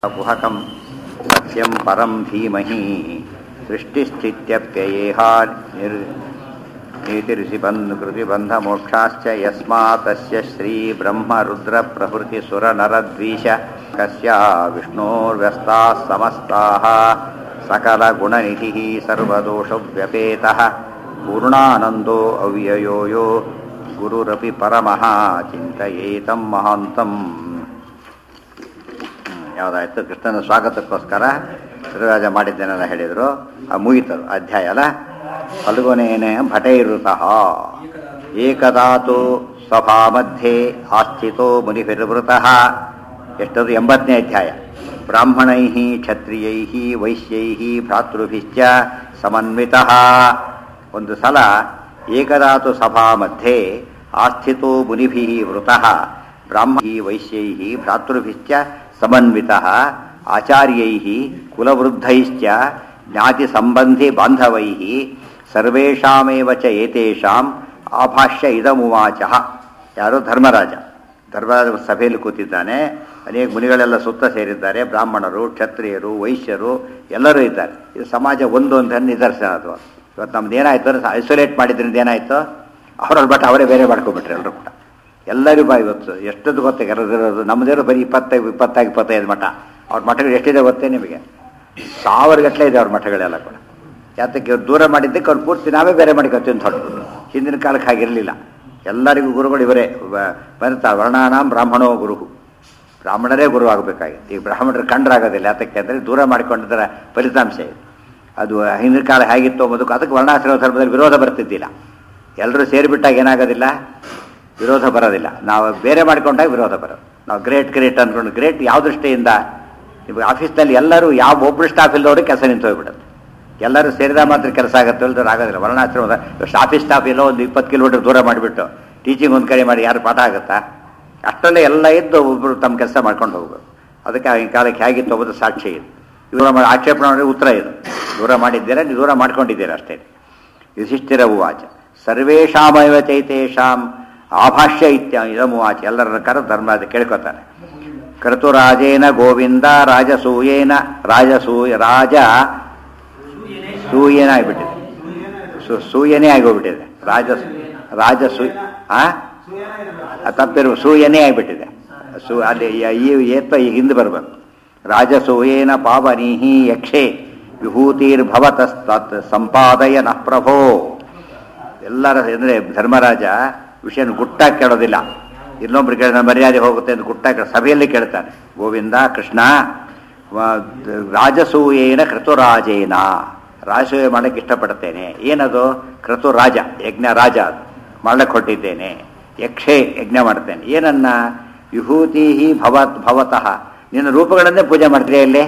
कुहकं सत्यं परं धीमहि सृष्टिस्थित्यप्ययेहा निर् नीतिरिषिबन्धकृतिबन्धमोक्षाश्च यस्मात् तस्य श्रीब्रह्मरुद्रप्रभृतिसुरनरद्वीष कस्य विष्णोर्व्यस्ताः समस्ताः सकलगुणनिधिः सर्वदोषव्यपेतः पूर्णानन्दो अव्ययो यो गुरुरपि परमः चिन्तयेतं महान्तम् ಯಾವುದಾಯ್ತು ಕೃಷ್ಣನ ಸ್ವಾಗತಕ್ಕೋಸ್ಕರ ಶ್ರೀರಾಜ ಮಾಡಿದ್ದೇನೆಲ್ಲ ಹೇಳಿದರು ಆ ಮುಗಿತರು ಅಧ್ಯಾಯ ಅಲ್ಲ ಫಲ್ಗುನೇನೆ ಭಟೈರುತಃ ಏಕದಾತು ಸಭಾ ಮಧ್ಯೆ ಆಸ್ಥಿತೋ ಮುನಿಭಿರ್ವೃತಃ ಎಷ್ಟದು ಎಂಬತ್ತನೇ ಅಧ್ಯಾಯ ಬ್ರಾಹ್ಮಣೈ ಕ್ಷತ್ರಿಯೈ ವೈಶ್ಯೈ ಭ್ರಾತೃಭಿಶ್ಚ ಸಮನ್ವಿತಃ ಒಂದು ಸಲ ಏಕದಾತು ಸಭಾ ಮಧ್ಯೆ ಆಸ್ಥಿತೋ ಮುನಿಭಿ ವೃತಃ ಬ್ರಾಹ್ಮೈ ವೈಶ್ಯೈ ಭ್ರಾತೃಭಿಶ್ಚ ಸಮನ್ವಿತಃ ಆಚಾರ್ಯೈ ಕುಲವೃದ್ಧೈಶ್ಚ ಜ್ಞಾತಿಸಂಬಂಧಿ ಬಾಂಧವೈ ಸರ್ವೇಷಾಮೇವ ಚ ಏತೇಷಾಂ ಆಭಾಷ್ಯ ಇದಮುವಾಚ ಯಾರು ಧರ್ಮರಾಜ ಧರ್ಮರಾಜ ಸಭೆಯಲ್ಲಿ ಕೂತಿದ್ದಾನೆ ಅನೇಕ ಮುನಿಗಳೆಲ್ಲ ಸುತ್ತ ಸೇರಿದ್ದಾರೆ ಬ್ರಾಹ್ಮಣರು ಕ್ಷತ್ರಿಯರು ವೈಶ್ಯರು ಎಲ್ಲರೂ ಇದ್ದಾರೆ ಇದು ಸಮಾಜ ಒಂದು ಅಂತ ನಿದರ್ಶನ ಅದು ಇವತ್ತು ನಮ್ದು ಏನಾಯ್ತು ಅಂದ್ರೆ ಐಸೋಲೇಟ್ ಮಾಡಿದ್ರಿಂದ ಏನಾಯ್ತು ಅವರಲ್ಲಿ ಬಟ್ ಅವರೇ ಬೇರೆ ಮಾಡ್ಕೊಂಡ್ಬಿಟ್ರೆ ಎಲ್ಲರೂ ಕೂಡ ಎಲ್ಲರಿಗೂ ಬಾ ಇವತ್ತು ಎಷ್ಟೊಂದು ಗೊತ್ತೇ ಕರೆದಿರೋದು ನಮ್ಮದೇರು ಬರೀ ಇಪ್ಪತ್ತೈದು ಇಪ್ಪತ್ತಾಗಿ ಇಪ್ಪತ್ತೈದು ಮಠ ಅವ್ರ ಮಠಗಳು ಎಷ್ಟಿದೆ ಗೊತ್ತೇ ನಿಮಗೆ ಸಾವಿರ ಗಟ್ಟಲೆ ಇದೆ ಅವ್ರ ಮಠಗಳೆಲ್ಲ ಕೂಡ ಯಾತಕ್ಕೆ ಅವ್ರು ದೂರ ಮಾಡಿದ್ದಕ್ಕೆ ಅವ್ರು ಪೂರ್ತಿ ನಾವೇ ಬೇರೆ ಮಾಡಿಕೊತೀವಿ ಅಂತ ಹೊರಟು ಹಿಂದಿನ ಕಾಲಕ್ಕೆ ಹಾಗಿರಲಿಲ್ಲ ಎಲ್ಲರಿಗೂ ಗುರುಗಳು ಇವರೇ ಬರ್ತಾ ವರ್ಣಾನಾಂ ಬ್ರಾಹ್ಮಣೋ ಗುರು ಬ್ರಾಹ್ಮಣರೇ ಗುರು ಆಗಬೇಕಾಗಿತ್ತು ಈಗ ಬ್ರಾಹ್ಮಣರು ಕಂಡ್ರಾಗೋದಿಲ್ಲ ಯಾತಕ್ಕೆ ಅಂದರೆ ದೂರ ಮಾಡಿಕೊಂಡಿದ್ದರ ಫಲಿತಾಂಶ ಇದೆ ಅದು ಹಿಂದಿನ ಕಾಲ ಹೇಗಿತ್ತು ಅಂಬೋದಕ್ಕೆ ಅದಕ್ಕೆ ವರ್ಣಾಶ್ರಮ ಧರ್ಮದಲ್ಲಿ ವಿರೋಧ ಬರ್ತಿದ್ದಿಲ್ಲ ಎಲ್ಲರೂ ಸೇರಿಬಿಟ್ಟಾಗ ಏನಾಗೋದಿಲ್ಲ ವಿರೋಧ ಬರೋದಿಲ್ಲ ನಾವು ಬೇರೆ ಮಾಡ್ಕೊಂಡಾಗ ವಿರೋಧ ಬರೋದು ನಾವು ಗ್ರೇಟ್ ಗ್ರೇಟ್ ಅಂದ್ಕೊಂಡು ಗ್ರೇಟ್ ಯಾವ ದೃಷ್ಟಿಯಿಂದ ಇವಾಗ ಆಫೀಸ್ನಲ್ಲಿ ಎಲ್ಲರೂ ಯಾವ ಒಬ್ಬರು ಸ್ಟಾಫ್ ಇಲ್ಲದವ್ರಿಗೆ ಕೆಲಸ ನಿಂತು ಹೋಗ್ಬಿಡುತ್ತೆ ಎಲ್ಲರೂ ಸೇರಿದ ಮಾತ್ರ ಕೆಲಸ ಆಗುತ್ತೆ ಇಲ್ದ್ರೆ ಆಗೋದಿಲ್ಲ ವರ್ಣಾಶ್ರಮದ ಆಫೀಸ್ ಸ್ಟಾಫ್ ಎಲ್ಲೋ ಒಂದು ಇಪ್ಪತ್ತು ಕಿಲೋಮೀಟರ್ ದೂರ ಮಾಡಿಬಿಟ್ಟು ಟೀಚಿಂಗ್ ಒಂದು ಕಡೆ ಮಾಡಿ ಯಾರು ಪಾಠ ಆಗುತ್ತಾ ಅಷ್ಟರಲ್ಲೇ ಎಲ್ಲ ಇದ್ದು ಒಬ್ಬರು ತಮ್ಮ ಕೆಲಸ ಮಾಡ್ಕೊಂಡು ಹೋಗ್ಬೇಕು ಅದಕ್ಕೆ ಆಗಿನ ಕಾಲಕ್ಕೆ ಹೇಗಿತ್ತು ಒಬ್ಬರು ಸಾಕ್ಷಿ ಇದು ದೂರ ಮಾಡಿ ಆಕ್ಷೇಪಣೆ ಮಾಡಿ ಉತ್ತರ ಇದು ದೂರ ಮಾಡಿದ್ದೀರಾ ನೀವು ದೂರ ಮಾಡ್ಕೊಂಡಿದ್ದೀರಾ ಅಷ್ಟೇ ಯುಧಿಷ್ಠಿರ ಉವಾಚ ಸರ್ವೇಷಾಮೈವ ಚೈತೇಷಾಂ ಆಭಾಷ್ಯ ಇತ್ಯ ಇದಮುವಾಚ ಎಲ್ಲರ ಕರ ಧರ್ಮ ಕೇಳ್ಕೊತಾನೆ ಕರ್ತುರಾಜೇನ ಗೋವಿಂದ ರಾಜಸೂಯೇನ ರಾಜಸೂಯ ರಾಜ ಸೂಯೇನ ಆಗಿಬಿಟ್ಟಿದೆ ಸು ಸೂಯನೇ ಆಗೋಗ್ಬಿಟ್ಟಿದೆ ರಾಜ ರಾಜಸೂ ಆ ತಪ್ಪಿರುವ ಸೂಯನೇ ಆಗಿಬಿಟ್ಟಿದೆ ಸೂ ಅಲ್ಲಿ ಈ ಏತ್ವ ಈ ಹಿಂದೆ ಬರಬೇಕು ರಾಜಸೂಯೇನ ಪಾವನೀಹಿ ಯಕ್ಷೆ ವಿಭೂತಿರ್ಭವತಸ್ತತ್ ಸಂಪಾದಯ ನಃ ಪ್ರಭೋ ಎಲ್ಲರ ಅಂದರೆ ಧರ್ಮರಾಜ ವಿಷಯ ಗುಟ್ಟಾಗಿ ಕೇಳೋದಿಲ್ಲ ಇನ್ನೊಬ್ರು ಕೇಳಿದ ಮರ್ಯಾದೆ ಹೋಗುತ್ತೆ ಅಂತ ಗುಟ್ಟಾಗಿ ಸಭೆಯಲ್ಲಿ ಕೇಳ್ತಾನೆ ಗೋವಿಂದ ಕೃಷ್ಣ ರಾಜಸೂಯೇನ ಕೃತುರಾಜೇನ ರಾಜಸೂಯ ಮಾಡಕ್ಕೆ ಇಷ್ಟಪಡ್ತೇನೆ ಏನದು ಕೃತುರಾಜ ಯಜ್ಞ ರಾಜ ಅದು ಮಾಡಕ್ಕೆ ಹೊಟ್ಟಿದ್ದೇನೆ ಯಕ್ಷೆ ಯಜ್ಞ ಮಾಡ್ತೇನೆ ಏನನ್ನ ವಿಭೂತಿ ಭವತ್ ಭವತಃ ನಿನ್ನ ರೂಪಗಳನ್ನೇ ಪೂಜೆ ಮಾಡ್ತೀಯ ಇಲ್ಲಿ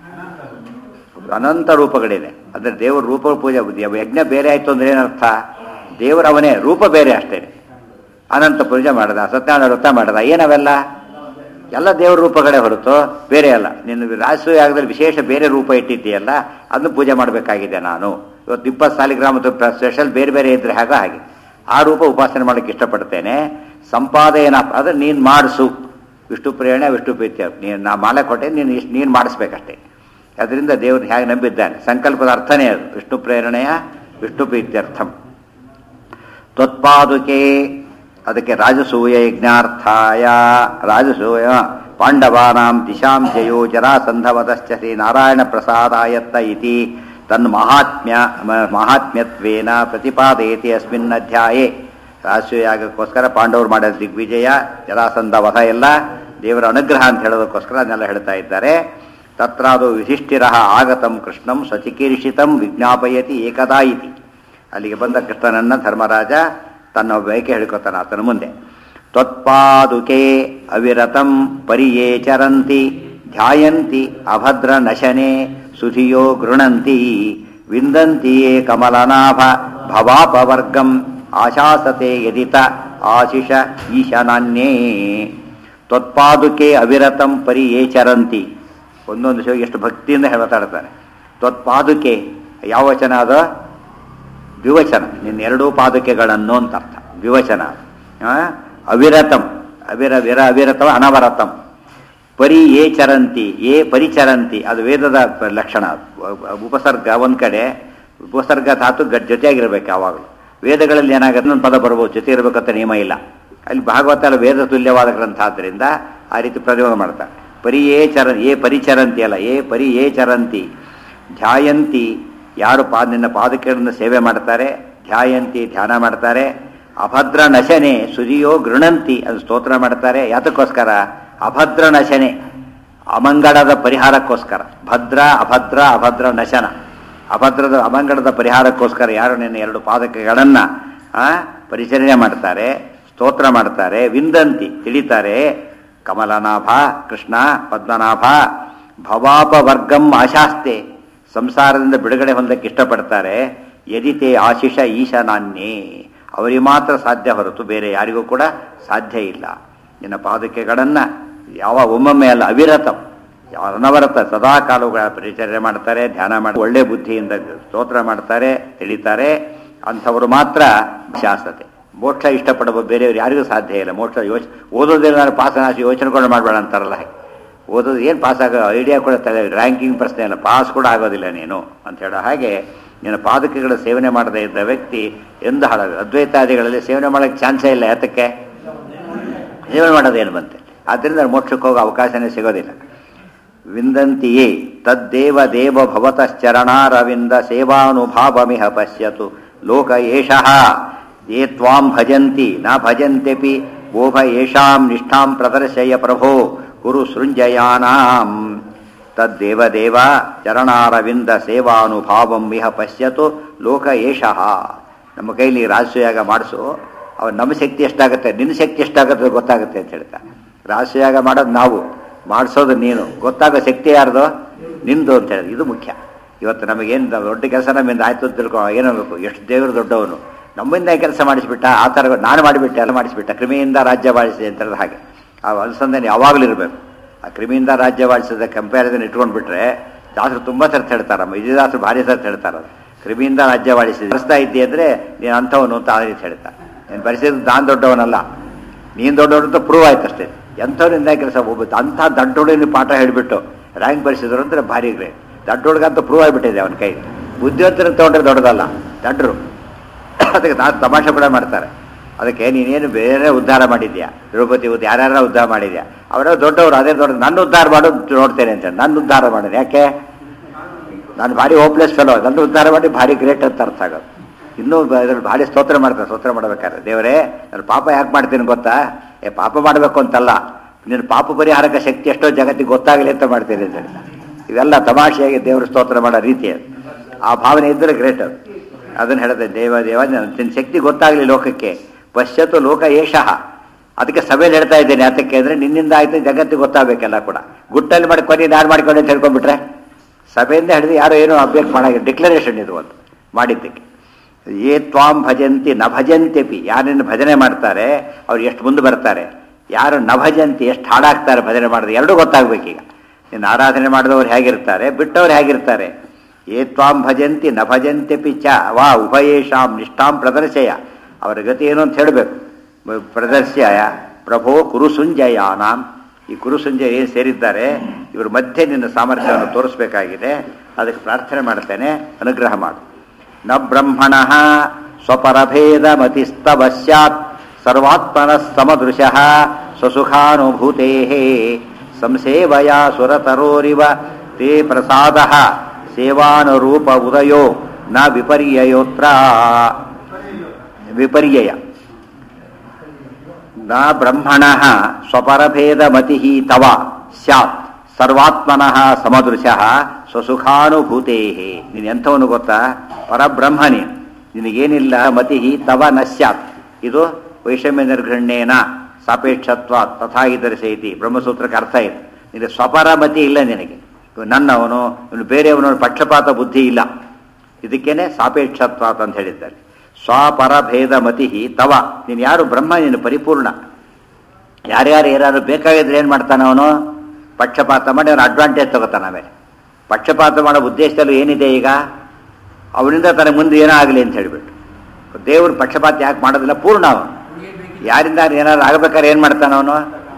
ಅನಂತ ರೂಪಗಳಿದೆ ಅಂದರೆ ದೇವರ ರೂಪ ಪೂಜೆ ಯಜ್ಞ ಬೇರೆ ಆಯಿತು ಅಂದ್ರೆ ಏನರ್ಥ ದೇವರವನೇ ರೂಪ ಬೇರೆ ಅಷ್ಟೇ ಅನಂತ ಪೂಜೆ ಮಾಡದ ಸತ್ಯನಾರಾಯಣ ವ್ರತ ಮಾಡದ ಏನವೆಲ್ಲ ಎಲ್ಲ ದೇವರ ರೂಪಗಳೇ ಹೊರತು ಬೇರೆ ಅಲ್ಲ ನಿನ್ನ ರಾಜಸೂಯಾಗದಲ್ಲಿ ವಿಶೇಷ ಬೇರೆ ರೂಪ ಇಟ್ಟಿದ್ದೀಯಲ್ಲ ಅದನ್ನು ಪೂಜೆ ಮಾಡಬೇಕಾಗಿದೆ ನಾನು ಇವತ್ತು ಇಪ್ಪತ್ತು ಸಾಲಿಗ್ರಾಮದ ಸ್ಪೆಷಲ್ ಬೇರೆ ಬೇರೆ ಇದ್ರೆ ಹಾಗೆ ಹಾಗೆ ಆ ರೂಪ ಉಪಾಸನೆ ಮಾಡೋಕ್ಕೆ ಇಷ್ಟಪಡ್ತೇನೆ ಸಂಪಾದನೆ ಅದು ನೀನು ಮಾಡಿಸು ವಿಷ್ಣು ಪ್ರೇರಣೆ ವಿಷ್ಣು ಪ್ರೀತ್ಯ ನೀನು ನಾ ಮಾಡಕ್ಕೆ ಕೊಟ್ಟೆ ನೀನು ಇಷ್ಟು ನೀನು ಮಾಡಿಸ್ಬೇಕಷ್ಟೇ ಅದರಿಂದ ದೇವ್ರನ್ನ ಹೇಗೆ ನಂಬಿದ್ದಾನೆ ಸಂಕಲ್ಪದ ಅರ್ಥನೇ ಅದು ವಿಷ್ಣು ಪ್ರೇರಣೆಯ ವಿಷ್ಣು ಪ್ರೀತ್ಯರ್ಥಂ ತ್ವತ್ಪಾದುಕೆ ಅದಕ್ಕೆ ರಾಜಸೂಯ ಯಜ್ಞಾರ್ಥಾಯ ರಾಜಸೂಯ ಪಾಂಡವಾನಾಂ ದಿಶಾಂ ಜಯೋ ಜರಾಸಂಧವತಶ್ಚ ಶ್ರೀ ನಾರಾಯಣ ಪ್ರಸಾದಾಯತ್ತ ಇತಿ ತನ್ ಮಹಾತ್ಮ್ಯ ಮಹಾತ್ಮ್ಯತ್ವೇನ ಪ್ರತಿಪಾದಯತಿ ಅಸ್ಮಿನ್ ಅಧ್ಯಾಯೇ ರಾಜಸೂಯಾಗಕ್ಕೋಸ್ಕರ ಪಾಂಡವರು ಮಾಡಿದ ದಿಗ್ವಿಜಯ ಜರಾಸಂಧ ವಧ ಎಲ್ಲ ದೇವರ ಅನುಗ್ರಹ ಅಂತ ಹೇಳೋದಕ್ಕೋಸ್ಕರ ಅದನ್ನೆಲ್ಲ ಹೇಳ್ತಾ ಇದ್ದಾರೆ ತತ್ರಾದು ಯುಧಿಷ್ಠಿರ ಆಗತಂ ಕೃಷ್ಣಂ ಸ್ವಚಿಕೀರ್ಷಿತಂ ವಿಜ್ಞಾಪಯತಿ ಏಕದಾ ಇತಿ ಅಲ್ಲಿಗೆ ಬಂದ ಕೃಷ್ಣನನ್ನ ಧರ್ಮರಾಜ ತನ್ನ ಬಯಕೆ ಹೇಳ್ಕೊತಾನೆ ಆತನ ಮುಂದೆ ತ್ವತ್ಪಾದುಕೆ ಅವಿರತಂ ಪರಿಯೇ ಚರಂತಿ ಧ್ಯಾಯಂತಿ ಅಭದ್ರ ನಶನೆ ಸುಧಿಯೋ ಗೃಣಂತಿ ವಿಂದಂತಿಯೇ ಕಮಲನಾಭ ಭವಾಪವರ್ಗಂ ಆಶಾಸತೆ ಯದಿತ ಆಶಿಷ ಈಶನಾನ್ಯೇ ತ್ವತ್ಪಾದುಕೆ ಅವಿರತಂ ಪರಿಯೇ ಚರಂತಿ ಒಂದೊಂದು ಶಿವ ಎಷ್ಟು ಭಕ್ತಿಯಿಂದ ಹೇಳ್ತಾಡ್ತಾರೆ ತ್ವತ್ಪಾದುಕೆ ಯಾವ ವಚನ ಅದು ದ್ವಿವಚನ ನಿನ್ನ ಎರಡೂ ಪಾದುಕೆಗಳನ್ನು ಅಂತ ಅರ್ಥ ದ್ವಿವಚನ ಅವಿರತಂ ಅವಿರ ವಿರ ಅವಿರತವ ಅನವರತಂ ಪರಿ ಏ ಚರಂತಿ ಏ ಪರಿಚರಂತಿ ಅದು ವೇದದ ಪ- ಲಕ್ಷಣ ಉಪಸರ್ಗ ಒಂದ್ ಕಡೆ ಉಪಸರ್ಗ ಧಾತು ಗ- ಜೊತೆಯಾಗಿರ್ಬೇಕು ಯಾವಾಗಲೂ ವೇದಗಳಲ್ಲಿ ಏನಾಗುತ್ತೆ ಒಂದು ಪದ ಬರ್ಬೋದು ಜೊತೆ ಇರಬೇಕಂತ ನಿಯಮ ಇಲ್ಲ ಅಲ್ಲಿ ಭಾಗವತ ಎಲ್ಲ ವೇದ ತುಲ್ಯವಾದ ಗ್ರಂಥ ಆದ್ದರಿಂದ ಆ ರೀತಿ ಪ್ರಯೋಗ ಮಾಡ್ತಾರೆ ಪರಿ ಏ ಚರ ಏ ಪರಿಚರಂತಿ ಅಲ್ಲ ಏ ಪರಿ ಏ ಚರಂತಿ ಧ್ಯಾಯಂತಿ ಯಾರು ಪಾ ನಿನ್ನ ಪಾದಕೆಗಳನ್ನು ಸೇವೆ ಮಾಡ್ತಾರೆ ಧ್ಯಾಯಂತಿ ಧ್ಯಾನ ಮಾಡ್ತಾರೆ ಅಭದ್ರ ನಶನೆ ಸುರಿಯೋ ಗೃಣಂತಿ ಅದು ಸ್ತೋತ್ರ ಮಾಡ್ತಾರೆ ಯಾತಕ್ಕೋಸ್ಕರ ಅಭದ್ರ ನಶನೆ ಅಮಂಗಳದ ಪರಿಹಾರಕ್ಕೋಸ್ಕರ ಭದ್ರ ಅಭದ್ರ ಅಭದ್ರ ನಶನ ಅಭದ್ರದ ಅಮಂಗಳದ ಪರಿಹಾರಕ್ಕೋಸ್ಕರ ಯಾರು ನಿನ್ನ ಎರಡು ಪಾದಕಗಳನ್ನ ಆ, ಪರಿಚರಣೆ ಮಾಡ್ತಾರೆ ಸ್ತೋತ್ರ ಮಾಡ್ತಾರೆ ವಿಂದಂತಿ ತಿಳಿತಾರೆ ಕಮಲನಾಭ ಕೃಷ್ಣ ಪದ್ಮನಾಭ ಭವಾಪವರ್ಗಂ ಆಶಾಸ್ತೆ ಸಂಸಾರದಿಂದ ಬಿಡುಗಡೆ ಹೊಂದಕ್ಕೆ ಇಷ್ಟಪಡ್ತಾರೆ ಯದಿತೆ ಆಶಿಷ ಈಶನಾನ್ಯೇ ಅವರಿಗೆ ಮಾತ್ರ ಸಾಧ್ಯ ಹೊರತು ಬೇರೆ ಯಾರಿಗೂ ಕೂಡ ಸಾಧ್ಯ ಇಲ್ಲ ನಿನ್ನ ಪಾದಕೆಗಳನ್ನು ಯಾವ ಒಮ್ಮೊಮ್ಮೆ ಅಲ್ಲ ಅವಿರತ ಯಾವ ಅನವರತ ಸದಾ ಕಾಲುಗಳ ಪರಿಚರ್ಯೆ ಮಾಡ್ತಾರೆ ಧ್ಯಾನ ಮಾಡಿ ಒಳ್ಳೆ ಬುದ್ಧಿಯಿಂದ ಸ್ತೋತ್ರ ಮಾಡ್ತಾರೆ ತಿಳಿತಾರೆ ಅಂಥವರು ಮಾತ್ರ ಶಾಸ್ತ್ರತೆ ಮೋಕ್ಷ ಇಷ್ಟಪಡುವ ಬೇರೆಯವರು ಯಾರಿಗೂ ಸಾಧ್ಯ ಇಲ್ಲ ಮೋಕ್ಷ ಯೋಚನೆ ಓದೋದಿಲ್ಲ ನಾನು ಪಾಸನಾಸಿ ಯೋಚನೆಗಳು ಮಾಡಬೇಡ ಅಂತಾರಲ್ಲ ಹಾಗೆ ಓದೋದು ಏನು ಪಾಸ್ ಆಗೋ ಐಡಿಯಾ ಕೂಡ ತಲೆ ರ್ಯಾಂಕಿಂಗ್ ಪ್ರಶ್ನೆ ಇಲ್ಲ ಪಾಸ್ ಕೂಡ ಆಗೋದಿಲ್ಲ ನೀನು ಅಂತ ಹೇಳೋ ಹಾಗೆ ನಿನ್ನ ಪಾದಕಗಳ ಸೇವನೆ ಮಾಡದೇ ಇದ್ದ ವ್ಯಕ್ತಿ ಎಂದು ಹಾಳ ಅದ್ವೈತಾದಿಗಳಲ್ಲಿ ಸೇವನೆ ಮಾಡೋಕ್ಕೆ ಚಾನ್ಸೇ ಇಲ್ಲ ಯಾತಕ್ಕೆ ಸೇವನೆ ಮಾಡೋದೇನು ಬಂತೆ ಆದ್ದರಿಂದ ಮೋಕ್ಷಕ್ಕೆ ಹೋಗೋ ಅವಕಾಶನೇ ಸಿಗೋದಿಲ್ಲ ವಿಂದಂತಿಯೇ ತದ್ದೇವ ದೇವ ಭವತಶ್ಚರಣಾರವಿಂದ ಸೇವಾನುಭಾವಮಿಹ ಪಶ್ಯತು ಲೋಕ ಏಷಃ ಯೇ ತ್ವಾಂ ಭಜಂತಿ ನ ಭಜಂತ್ಯಪಿ ಓಭ ಯೇಷಾಂ ನಿಷ್ಠಾಂ ಪ್ರದರ್ಶಯ ಪ್ರಭೋ ಕುರು ಸೃಂಜಯಾನಾಂ ತದ್ದೇವ ದೇವ ಚರಣಾರವಿಂದ ಸೇವಾನುಭಾವಂ ಇಹ ಪಶ್ಯತು ಲೋಕ ಏಷಃ ನಮ್ಮ ಕೈಲಿ ರಾಜಸೂಯಾಗ ಮಾಡಿಸು ಅವ ನಮ್ಮ ಶಕ್ತಿ ಎಷ್ಟಾಗುತ್ತೆ ನಿನ್ನ ಶಕ್ತಿ ಎಷ್ಟಾಗುತ್ತೆ ಗೊತ್ತಾಗುತ್ತೆ ಅಂತ ಹೇಳ್ತಾರೆ ರಾಜಸೂಯಾಗ ಮಾಡೋದು ನಾವು ಮಾಡಿಸೋದು ನೀನು ಗೊತ್ತಾಗೋ ಶಕ್ತಿ ಯಾರ್ದು ನಿಂದು ಅಂತ ಹೇಳಿ ಇದು ಮುಖ್ಯ ಇವತ್ತು ನಮಗೇನು ದೊಡ್ಡ ಕೆಲಸ ನಮ್ಮಿಂದ ಆಯ್ತು ಅಂತ ತಿಳ್ಕೊ ಏನಾಗಬೇಕು ಎಷ್ಟು ದೇವರು ದೊಡ್ಡವನು ನಮ್ಮಿಂದ ಕೆಲಸ ಮಾಡಿಸ್ಬಿಟ್ಟ ಆ ಥರ ನಾನು ಮಾಡಿಬಿಟ್ಟೆ ಎಲ್ಲ ಮಾಡಿಸ್ಬಿಟ್ಟ ಕ್ರಿಮಿಯಿಂದ ರಾಜ್ಯ ಬಾಳಿಸಿದೆ ಅಂತ ಹೇಳಿದ ಹಾಗೆ ಆ ಅನುಸಂಧಾನ ಯಾವಾಗಲೂ ಇರಬೇಕು ಆ ಕ್ರಿಮಿಯಿಂದ ರಾಜ್ಯ ಬಾಳಿಸಿದ ಕಂಪ್ಯಾರಿಸನ್ ಇಟ್ಕೊಂಡ್ಬಿಟ್ರೆ ದಾಸರು ತುಂಬ ಸರ್ತಿ ಹೇಳ್ತಾರಮ್ಮ ವಿಜಯದಾಸರು ಭಾರಿ ಸರ್ತಿ ಹೇಳ್ತಾರೆ ಕ್ರಿಮಿಯಿಂದ ರಾಜ್ಯ ಬಾಳಿಸಿದೆ ಬರೆಸ್ತಾ ಇದ್ದಿ ಅಂದರೆ ನೀನು ಅಂಥವನು ಅಂತ ಆ ರೀತಿ ಹೇಳ್ತಾರೆ ನೀನು ಬರೆಸಿದ್ದು ನಾನು ದೊಡ್ಡವನಲ್ಲ ನೀನು ದೊಡ್ಡವನು ಅಂತ ಪ್ರೂವ್ ಆಯ್ತು ಅಷ್ಟೇ ಎಂಥವ್ರಿಂದ ಕೆಲಸ ಹೋಗ್ಬೋದು ಅಂಥ ದಡ್ಡೊಳಗೆ ಪಾಠ ಹೇಳಿಬಿಟ್ಟು ರ್ಯಾಂಕ್ ಬರೆಸಿದ್ರು ಅಂದರೆ ಭಾರಿ ಗ್ರೇಟ್ ದಡ್ಡೊಳಗಂತ ಪ್ರೂವ್ ಆಗಿಬಿಟ್ಟಿದೆ ಅವನ ಕೈ ಬುದ್ಧಿವಂತನ ತೊಗೊಂಡ್ರೆ ದೊಡ್ಡದಲ್ಲ ದಡ್ಡರು ಅದಕ್ಕೆ ನಾನು ತಮಾಷೆ ಕೂಡ ಮಾಡ್ತಾರೆ ಅದಕ್ಕೆ ನೀನೇನು ಬೇರೆ ಉದ್ಧಾರ ಮಾಡಿದ್ಯಾ ತಿರುಪತಿ ಉದ್ದ ಯಾರ್ಯಾರ ಉದ್ಧಾರ ಮಾಡಿದ್ಯಾ ಅವರ ದೊಡ್ಡವರು ಅದೇ ದೊಡ್ಡ ನನ್ನ ಉದ್ಧಾರ ಮಾಡೋದು ನೋಡ್ತೇನೆ ಅಂತ ನನ್ನ ಉದ್ಧಾರ ಮಾಡೋದು ಯಾಕೆ ನಾನು ಭಾರಿ ಹೋಪ್ಲೆಸ್ ಫೆಲೋ ನನ್ನ ಉದ್ಧಾರ ಮಾಡಿ ಭಾರಿ ಗ್ರೇಟ್ ಅಂತ ಅರ್ಥ ಆಗೋದು ಇನ್ನೂ ಇದ್ರಲ್ಲಿ ಭಾರಿ ಸ್ತೋತ್ರ ಮಾಡ್ತಾರೆ ಸ್ತೋತ್ರ ಮಾಡ್ಬೇಕಾದ್ರೆ ದೇವರೇ ನಾನು ಪಾಪ ಯಾಕೆ ಮಾಡ್ತೀನಿ ಗೊತ್ತಾ ಏ ಪಾಪ ಮಾಡಬೇಕು ಅಂತಲ್ಲ ನಿನ್ನ ಪಾಪ ಪರಿಹಾರಕ ಶಕ್ತಿ ಎಷ್ಟೋ ಜಗತ್ತಿಗೆ ಗೊತ್ತಾಗಲಿ ಅಂತ ಮಾಡ್ತೀನಿ ಅಂತ ಹೇಳ್ತಾರೆ ಇವೆಲ್ಲ ತಮಾಷೆಯಾಗಿ ದೇವರು ಸ್ತೋತ್ರ ಮಾಡೋ ರೀತಿ ಅದು ಆ ಭಾವನೆ ಇದ್ದರೆ ಗ್ರೇಟ್ ಅದು ಅದನ್ನು ಹೇಳಿದೆ ದೇವ ದೇವ ನಿನ್ನ ಶಕ್ತಿ ಗೊತ್ತಾಗಲಿ ಲೋಕಕ್ಕೆ ಪಶ್ಚಾತ್ತು ಲೋಕ ಏಷಃ ಅದಕ್ಕೆ ಸಭೆಯಲ್ಲಿ ಹೇಳ್ತಾ ಇದ್ದೇನೆ ಯಾತಕ್ಕೆ ಅಂದರೆ ನಿನ್ನಿಂದ ಆಯ್ತು ಜಗತ್ತಿಗೆ ಗೊತ್ತಾಗಬೇಕೆಲ್ಲ ಕೂಡ ಗುಟ್ಟಲ್ಲಿ ಮಾಡಿ ಕೊನೆ ಯಾರು ಮಾಡ್ಕೊಂಡು ಅಂತ ಹೇಳ್ಕೊಂಡ್ಬಿಟ್ರೆ ಸಭೆಯಿಂದ ಹಿಡಿದು ಯಾರು ಏನೋ ಅಬ್ಜೆಕ್ಟ್ ಮಾಡಾಗ ಡಿಕ್ಲರೇಷನ್ ಇದು ಒಂದು ಮಾಡಿದ್ದಕ್ಕೆ ಏ ತ್ವಾಂ ಭಜಂತಿ ನ ಭಜಂತ್ಯಪಿ ಯಾರನ್ನು ಭಜನೆ ಮಾಡ್ತಾರೆ ಅವ್ರು ಎಷ್ಟು ಮುಂದೆ ಬರ್ತಾರೆ ಯಾರು ನ ಭಜಂತಿ ಎಷ್ಟು ಹಾಡಾಗ್ತಾರೆ ಭಜನೆ ಮಾಡಿದ್ರೆ ಎರಡೂ ಗೊತ್ತಾಗ್ಬೇಕೀಗ ಇನ್ನು ಆರಾಧನೆ ಮಾಡಿದವ್ರು ಹೇಗಿರ್ತಾರೆ ಬಿಟ್ಟವ್ರು ಹೇಗಿರ್ತಾರೆ ಏ ತ್ವಾಂ ಭಜಂತಿ ನ ಭಜಂತ್ಯಪಿ ಚ ವಾ ಉಭಯೇಷಾಂ ನಿಷ್ಠಾಂ ಪ್ರದರ್ಶಯ ಅವರ ಗತಿ ಏನು ಅಂತ ಹೇಳಬೇಕು ಪ್ರದರ್ಶಯ ಪ್ರಭೋ ಕುರುಸುಂಜಯಾನಾಂ ಈ ಕುರುಸುಂಜಯ ಏನು ಸೇರಿದ್ದಾರೆ ಇವ್ರ ಮಧ್ಯೆ ನಿನ್ನ ಸಾಮರ್ಥ್ಯವನ್ನು ತೋರಿಸಬೇಕಾಗಿದೆ ಅದಕ್ಕೆ ಪ್ರಾರ್ಥನೆ ಮಾಡ್ತೇನೆ ಅನುಗ್ರಹ ಮಾಡು ನ ಬ್ರಹ್ಮಣ ಸ್ವಪರಭೇದ ಮತಿಸ್ತವ ಸ್ಯಾತ್ ಸರ್ವಾತ್ಮನ ಸಮದೃಶಃ ಸ್ವಸುಖಾನುಭೂತೆ ಸಂಸೇವಯ ಸುರತರೋರಿವ ತೇ ಪ್ರಸಾದ ಸೇವಾನುರೂಪ ಉದಯೋ ನ ವಿಪರ್ಯಯೋತ್ರ ವಿಪರ್ಯಯ ನ ಬ್ರಹ್ಮಣ ಸ್ವಪರಭೇದ ಮತಿ ತವ ಸ್ಯಾತ್ ಸರ್ವಾತ್ಮನಃ ಸಮದೃಶಃ ಸ್ವಸುಖಾನುಭೂತೇ ನೀನು ಎಂಥವನು ಗೊತ್ತಾ ಪರಬ್ರಹ್ಮ ನೀನು ನಿನಗೇನಿಲ್ಲ ಮತಿ ತವ ನ ಸ್ಯಾತ್ ಇದು ವೈಷಮ್ಯ ನಿರ್ಘಣ್ಯೇನ ಸಾಪೇಕ್ಷತ್ವ ತಥಾ ಇದರಿಸೈತಿ ಬ್ರಹ್ಮಸೂತ್ರಕ್ಕೆ ಅರ್ಥ ಇದೆ ನಿನಗೆ ಸ್ವಪರಮತಿ ಇಲ್ಲ ನಿನಗೆ ಇವ್ನು ನನ್ನವನು ಇವನು ಬೇರೆಯವನು ಪಕ್ಷಪಾತ ಬುದ್ಧಿ ಇಲ್ಲ ಇದಕ್ಕೇನೆ ಸಾಪೇಕ್ಷತ್ವ ಅಂತ ಹೇಳಿದ್ದಾರೆ ಸ್ವಪರಭೇದ ಮತಿ ತವ ನೀನು ಯಾರು ಬ್ರಹ್ಮ ನೀನು ಪರಿಪೂರ್ಣ ಯಾರ್ಯಾರು ಯಾರು ಬೇಕಾಗಿದ್ರೆ ಏನು ಮಾಡ್ತಾನೆ ಅವನು ಪಕ್ಷಪಾತ ಮಾಡಿ ಅವನು ಅಡ್ವಾಂಟೇಜ್ ತಗೋತಾನೆ ಆಮೇಲೆ ಪಕ್ಷಪಾತ ಮಾಡೋ ಉದ್ದೇಶದಲ್ಲೂ ಏನಿದೆ ಈಗ ಅವನಿಂದ ತನ್ನ ಮುಂದೆ ಏನೋ ಆಗಲಿ ಅಂತ ಹೇಳಿಬಿಟ್ಟು ದೇವರು ಪಕ್ಷಪಾತ ಯಾಕೆ ಮಾಡೋದಿಲ್ಲ ಪೂರ್ಣ ಅವನು ಯಾರಿಂದ ಏನಾದ್ರು ಆಗ್ಬೇಕಾದ್ರೆ ಏನು ಮಾಡ್ತಾನೆ ಅವನು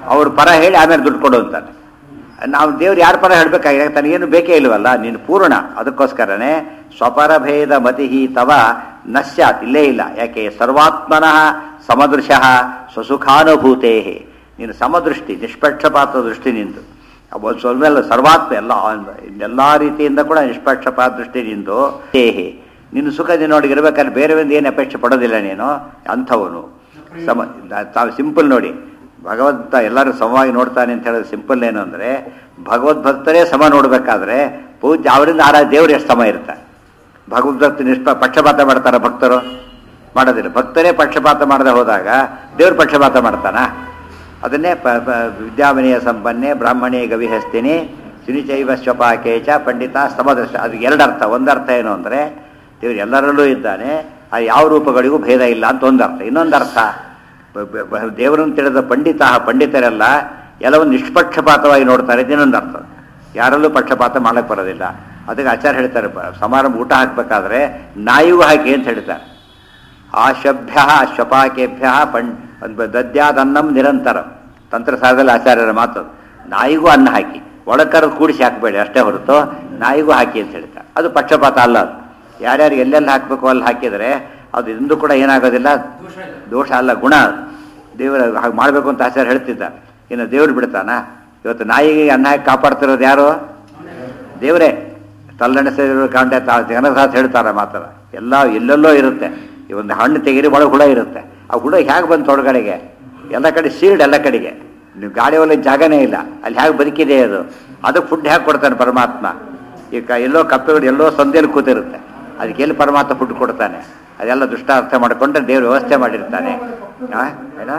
ಅವ್ರ ಪರ ಹೇಳಿ ಆಮೇಲೆ ದುಡ್ಡು ಕೊಡು ಅಂತಾನೆ ನಾವು ದೇವ್ರು ಯಾರ ಪರ ಹೇಳ್ಬೇಕಾಗಿದೆ ತನಗೇನು ಬೇಕೇ ಇಲ್ವಲ್ಲ ನೀನು ಪೂರ್ಣ ಅದಕ್ಕೋಸ್ಕರನೇ ಸ್ವಪರಭೇದ ಮತಿಹಿ ತವ ನಶ್ಯಾತ್ ಇಲ್ಲೇ ಇಲ್ಲ ಯಾಕೆ ಸರ್ವಾತ್ಮನಃ ಸಮದೃಶಃ ಸ್ವಸುಖಾನುಭೂತೇ ನೀನು ಸಮದೃಷ್ಟಿ ನಿಷ್ಪಕ್ಷಪಾತ ದೃಷ್ಟಿ ನಿಂದು ಒಂದು ಸ್ವಲ್ಪ ಎಲ್ಲ ಸರ್ವಾತ್ಮ ಎಲ್ಲ ಎಲ್ಲ ರೀತಿಯಿಂದ ಕೂಡ ನಿಷ್ಪಕ್ಷಪಾತ ದೃಷ್ಟಿ ನಿಂದು ದೇಹಿ ನಿನ್ನ ಸುಖ ನಿನ್ನೊಳಗೆ ಇರಬೇಕಾದ್ರೆ ಬೇರೆಯಿಂದ ಏನು ಅಪೇಕ್ಷೆ ಪಡೋದಿಲ್ಲ ನೀನು ಅಂಥವನು ಸಮ ತಾವು ಸಿಂಪಲ್ ನೋಡಿ ಭಗವಂತ ಎಲ್ಲರೂ ಸಮವಾಗಿ ನೋಡ್ತಾನೆ ಅಂತ ಹೇಳೋದು ಸಿಂಪಲ್ ಏನು ಅಂದರೆ ಭಗವದ್ಭಕ್ತರೇ ಸಮ ನೋಡಬೇಕಾದ್ರೆ ಪೂಜೆ ಅವರಿಂದ ಆರ ದೇವ್ರು ಎಷ್ಟು ಸಮ ಇರ್ತಾರೆ ಭಗವದ್ಭಕ್ತ ನಿಷ್ಪ ಪಕ್ಷಪಾತ ಮಾಡ್ತಾರ ಭಕ್ತರು ಮಾಡೋದಿಲ್ಲ ಭಕ್ತರೇ ಪಕ್ಷಪಾತ ಮಾಡದೆ ಹೋದಾಗ ದೇವ್ರ ಪಕ್ಷಪಾತ ಮಾಡ್ತಾನ ಅದನ್ನೇ ಪ ಪ- ವಿದ್ಯಾಮನೆಯ ಸಂಪನ್ನೆ ಬ್ರಾಹ್ಮಣೇ ಗವಿಹಸ್ತಿನಿ ಸುನಿಚೈವ ಸ್ವಪಾಕೇಚ ಪಂಡಿತ ಸಮದರ್ಶ ಅದು ಎರಡರ್ಥ ಒಂದರ್ಥ ಏನು ಅಂದರೆ ದೇವರು ಎಲ್ಲರಲ್ಲೂ ಇದ್ದಾನೆ ಆ ಯಾವ ರೂಪಗಳಿಗೂ ಭೇದ ಇಲ್ಲ ಅಂತ ಒಂದರ್ಥ ಇನ್ನೊಂದರ್ಥ ಬ- ಬ- ಬ- ದೇವರನ್ನು ತಿಳಿದ ಪಂಡಿತ ಪಂಡಿತರೆಲ್ಲ ಎಲ್ಲವನ್ನು ನಿಷ್ಪಕ್ಷಪಾತವಾಗಿ ನೋಡ್ತಾರೆ ಅಂತ ಇನ್ನೊಂದು ಅರ್ಥ ಯಾರಲ್ಲೂ ಪಕ್ಷಪಾತ ಮಾಡಕ್ಕೆ ಬರೋದಿಲ್ಲ ಅದಕ್ಕೆ ಆಚಾರ್ಯ ಹೇಳ್ತಾರೆ ಬ- ಸಮಾರಂಭ ಊಟ ಹಾಕಬೇಕಾದ್ರೆ ನಾಯಿಗೂ ಹಾಕಿ ಅಂತ ಹೇಳ್ತಾರೆ ಆಶಭ್ಯ ಶ್ವಪಾಕೇಭ್ಯ ಪಣ್ ದದ್ಯಾದನ್ನಂ ನಿರಂತರ ತಂತ್ರಸಾರದಲ್ಲಿ ಆಚಾರ್ಯರ ಮಾತು ನಾಯಿಗೂ ಅನ್ನ ಹಾಕಿ ಒಳಕರದು ಕೂಡಿಸಿ ಹಾಕಬೇಡಿ ಅಷ್ಟೇ ಹೊರತು ನಾಯಿಗೂ ಹಾಕಿ ಅಂತ ಹೇಳ್ತಾರೆ ಅದು ಪಕ್ಷಪಾತ ಅಲ್ಲ ಅದು ಯಾರ್ಯಾರು ಎಲ್ಲೆಲ್ಲಿ ಹಾಕಬೇಕು ಅಲ್ಲಿ ಹಾಕಿದರೆ ಅದು ಇಂದು ಕೂಡ ಏನಾಗೋದಿಲ್ಲ ದೋಷ ಅಲ್ಲ ಗುಣ ಅದು. ದೇವರ ಹಾಗೆ ಮಾಡಬೇಕು ಅಂತ ಆಚಾರ್ಯ ಹೇಳ್ತಿದ್ದ ಇನ್ನು ದೇವ್ರು ಬಿಡ್ತಾನ ಇವತ್ತು ನಾಯಿಗೆ ಅನ್ನ ಹಾಕಿ ಕಾಪಾಡ್ತಿರೋದು ಯಾರು ದೇವರೇ ತಲ್ಲಣಿಸಿರೋ ಕಾಂಡ ಜನಸಾತ್ ಹೇಳ್ತಾರೆ ಮಾತ್ರ ಎಲ್ಲ ಎಲ್ಲೆಲ್ಲೋ ಇರುತ್ತೆ ಈ ಒಂದು ಹಣ್ಣು ತೆಗೀರಿ ಒಳಗೆ ಹುಳ ಇರುತ್ತೆ ಆ ಹುಳ ಹೇಗೆ ಬಂತು ಒಳಗಡೆಗೆ ಎಲ್ಲ ಕಡೆ ಸೀಲ್ಡ್ ಎಲ್ಲ ಕಡೆಗೆ ನೀವು ಗಾಡಿ ಒಳಗೆ ಜಾಗನೇ ಇಲ್ಲ ಅಲ್ಲಿ ಹೇಗೆ ಬದುಕಿದೆ ಅದು ಅದಕ್ಕೆ ಫುಡ್ ಹೇಗೆ ಕೊಡ್ತಾನೆ ಪರಮಾತ್ಮ ಈಗ ಎಲ್ಲೋ ಕಪ್ಪೆಗಳು ಎಲ್ಲೋ ಸಂದೇಲಿ ಕೂತಿರುತ್ತೆ ಅದಕ್ಕೆ ಎಲ್ಲಿ ಪರಮಾತ್ಮ ಫುಡ್ ಕೊಡ್ತಾನೆ ಅದೆಲ್ಲ ದುಷ್ಟ ಅರ್ಥ ಮಾಡಿಕೊಂಡ್ರೆ ದೇವ್ರು ವ್ಯವಸ್ಥೆ ಮಾಡಿರ್ತಾನೆ ಆ? ಏನ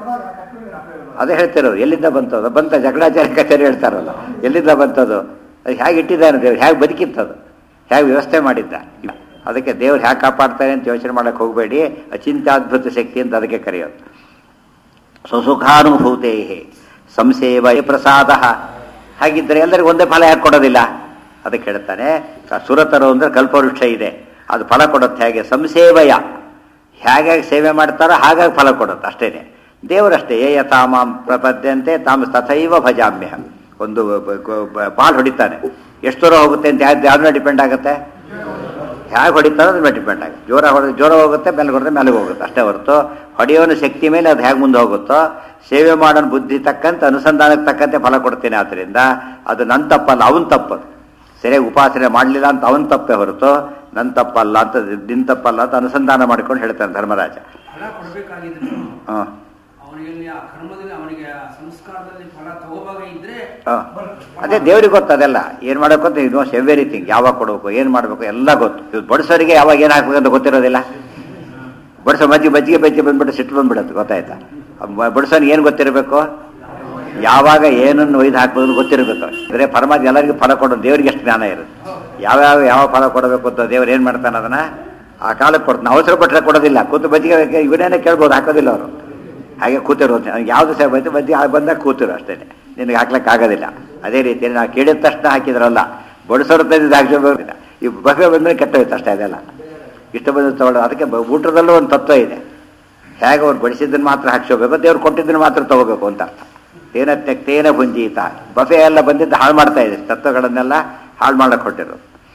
ಅದೇ ಹೇಳ್ತಿರೋದು ಎಲ್ಲಿಂದ ಬಂತದು ಬಂತ ಜಗಳಾಚಾರ್ಯ ಕಚೇರಿ ಹೇಳ್ತಾರಲ್ಲ ಎಲ್ಲಿಂದ ಬಂತದು ಅದು ಹೇಗೆ ಇಟ್ಟಿದ್ದಾನೆ ದೇವ್ರು ಹೇಗೆ ಬದುಕಿತ್ತದು ಹೇಗೆ ವ್ಯವಸ್ಥೆ ಮಾಡಿದ್ದ ಅದಕ್ಕೆ ದೇವ್ರು ಹೇಗೆ ಕಾಪಾಡ್ತಾನೆ ಅಂತ ಯೋಚನೆ ಮಾಡಕ್ಕೆ ಹೋಗಬೇಡಿ ಅಚಿಂತ್ಯಾದ್ಭುತ ಶಕ್ತಿ ಅಂತ ಅದಕ್ಕೆ ಕರೆಯೋದು ಸ್ವಸುಖಾನುಭೂತೇ ಸಂಸೇವ ಪ್ರಸಾದ ಹಾಗಿದ್ದರೆ ಎಲ್ಲರಿಗೂ ಒಂದೇ ಫಲ ಯಾಕೆ ಕೊಡೋದಿಲ್ಲ ಅದಕ್ಕೆ ಹೇಳ್ತಾನೆ ಕ- ಸುರತರು ಅಂದ್ರೆ ಕಲ್ಪವೃಕ್ಷ ಇದೆ ಅದು ಫಲ ಕೊಡುತ್ತೆ ಹೇಗೆ ಸಂಸೇವಯ ಹೇಗೆ ಸೇವೆ ಮಾಡ್ತಾರೋ ಹಾಗಾಗಿ ಫಲ ಕೊಡುತ್ತೆ ಅಷ್ಟೇನೆ ದೇವರಷ್ಟೇ ಏ ಯಥಾಮಾಂ ಪ್ರಪದ್ಯಂತೆ ತಾಮ ತಥೈವ ಭಜಾಮ್ಯಹಂ ಒಂದು ಬ- ಬ- ಬ- ಬಾಲ್ ಹೊಡಿತಾನೆ ಎಷ್ಟು ದೂರ ಹೋಗುತ್ತೆ ಅಂತ ಯಾವ್ದು ಯಾವ್ದು ಮೇಲೆ ಡಿಪೆಂಡ್ ಆಗುತ್ತೆ ಹೇಗೆ ಹೊಡಿತಾರೋ ಅದ್ರ ಮೇಲೆ ಡಿಪೆಂಡ್ ಆಗುತ್ತೆ ಜೋರ ಹೊಡೆದು ಜೋರ ಹೋಗುತ್ತೆ ಮೇಲೆ ಹೊಡೆದ್ರೆ ಮೇಲೆ ಹೋಗುತ್ತೆ ಅಷ್ಟೇ ಹೊರತು ಹೊಡೆಯೋನ ಶಕ್ತಿ ಮೇಲೆ ಅದು ಹೇಗೆ ಮುಂದೆ ಹೋಗುತ್ತೋ ಸೇವೆ ಮಾಡೋನ ಬುದ್ಧಿ ತಕ್ಕಂತೆ ಅನುಸಂಧಾನಕ್ಕೆ ತಕ್ಕಂತೆ ಫಲ ಕೊಡ್ತೇನೆ ಆದ್ದರಿಂದ ಅದು ನನ್ನ ತಪ್ಪಲ್ಲ ಅವನ ತಪ್ಪದು ಸರಿಯಾಗಿ ಉಪಾಸನೆ ಮಾಡಲಿಲ್ಲ ಅಂತ ಅವನ ತಪ್ಪೇ ಹೊರತು ನನ್ನ ತಪ್ಪಲ್ಲ ಅಂತ ನಿನ್ನ ತಪ್ಪಲ್ಲ ಅಂತ ಅನುಸಂಧಾನ ಮಾಡ್ಕೊಂಡು ಹೇಳ್ತಾನೆ ಧರ್ಮರಾಜ ಫಲ ಕೊಡಬೇಕಾಗಿದ್ರು ಹಾಂ ಅವನಿಗೆ ಆ ಕರ್ಮದಲ್ಲಿ ಅವನಿಗೆ ಆ ಸಂಸ್ಕಾರದಲ್ಲಿ ಫಲ ತಗೋವಾಗ ಇದ್ರೆ ಹಾಂ ಅದೇ ದೇವ್ರಿಗೆ ಗೊತ್ತು ಅದೆಲ್ಲ ಏನು ಮಾಡಬೇಕು ಅಂತ ಇದು ಎವ್ರಿಥಿಂಗ್ ಯಾವಾಗ ಕೊಡಬೇಕು ಏನು ಮಾಡಬೇಕು ಎಲ್ಲ ಗೊತ್ತು ಇವ್ ಬಡಿಸೋರಿಗೆ ಯಾವಾಗ ಏನು ಹಾಕ್ಬೇಕು ಅಂತ ಗೊತ್ತಿರೋದಿಲ್ಲ ಬಡಿಸೋ ಮಜ್ಜಿಗೆ ಮಜ್ಜಿಗೆ ಬಜ್ಜಿ ಬಂದ್ಬಿಟ್ಟು ಸಿಟ್ಟು ಬಂದ್ಬಿಡುತ್ತೆ ಗೊತ್ತಾಯ್ತಾ ಬಡಿಸೋನಿಗೆ ಏನು ಗೊತ್ತಿರಬೇಕು ಯಾವಾಗ ಏನನ್ನು ಒಯ್ದು ಹಾಕ್ಬೇಕು ಗೊತ್ತಿರಬೇಕು ಅಂದರೆ ಪರಮಾತ್ಮ ಎಲ್ಲರಿಗೂ ಫಲ ಕೊಡೋದು ದೇವರಿಗೆ ಎಷ್ಟು ಜ್ಞಾನ ಇರುತ್ತೆ ಯಾವ್ಯಾವ ಯಾವ ಫಲ ಕೊಡಬೇಕು ಅಂತ ದೇವ್ರು ಏನು ಮಾಡ್ತಾನೆ ಅದನ್ನ ಆ ಕಾಲಕ್ಕೆ ಕೊಡ್ತಾನೆ ಅವಸರ ಪಟ್ಟರೆ ಕೊಡೋದಿಲ್ಲ ಕೂತು ಬಜ್ಜಿಗೆ ಇವನೇನೆ ಕೇಳ್ಬೋದು ಹಾಕೋದಿಲ್ಲ ಅವರು ಹಾಗೆ ಕೂತಿರೋದು ಅವ್ನಿಗೆ ಯಾವುದು ಸಹ ಬಂತು ಬಜ್ಜಿ ಬಂದಾಗ ಕೂತಿರು ಅಷ್ಟೇ ನಿನಗೆ ಹಾಕ್ಲಿಕ್ಕೆ ಆಗೋದಿಲ್ಲ ಅದೇ ರೀತಿ ನಾವು ಕೇಳಿದ ತಕ್ಷಣ ಹಾಕಿದ್ರಲ್ಲ ಬಡಿಸೋರು ತಂದಿದ್ದು ಹಾಕ್ಸೋದಿಲ್ಲ ಈ ಬಗೆ ಬಂದರೆ ಕೆಟ್ಟೋಯ್ತು ಅಷ್ಟೇ ಅದೆಲ್ಲ ಇಷ್ಟ ಬಂದು ತಗೊಳ್ಳೋದು ಅದಕ್ಕೆ ಬ- ಊಟದಲ್ಲೂ ಒಂದು ತತ್ವ ಇದೆ ಹೇಗೆ ಅವ್ರು ಬಡಿಸಿದ್ದನ್ನು ಮಾತ್ರ ಹಾಕ್ಸೋಬೇಕು ದೇವ್ರು ಕೊಟ್ಟಿದ್ದನ್ನು ಮಾತ್ರ ತಗೋಬೇಕು ಅಂತ ಅರ್ಥ ತೇನ ತೆಕ್ತೇನ ಭುಂಜೀತ ಬಫೆ ಎಲ್ಲ ಬಂದಿದ್ದು ಹಾಳು ಮಾಡ್ತಾ ಇದೆ ತತ್ವಗಳನ್ನೆಲ್ಲ ಹಾಳು ಮಾಡಕ್ಕೆ ಹೊಟ್ಟಿರೋದು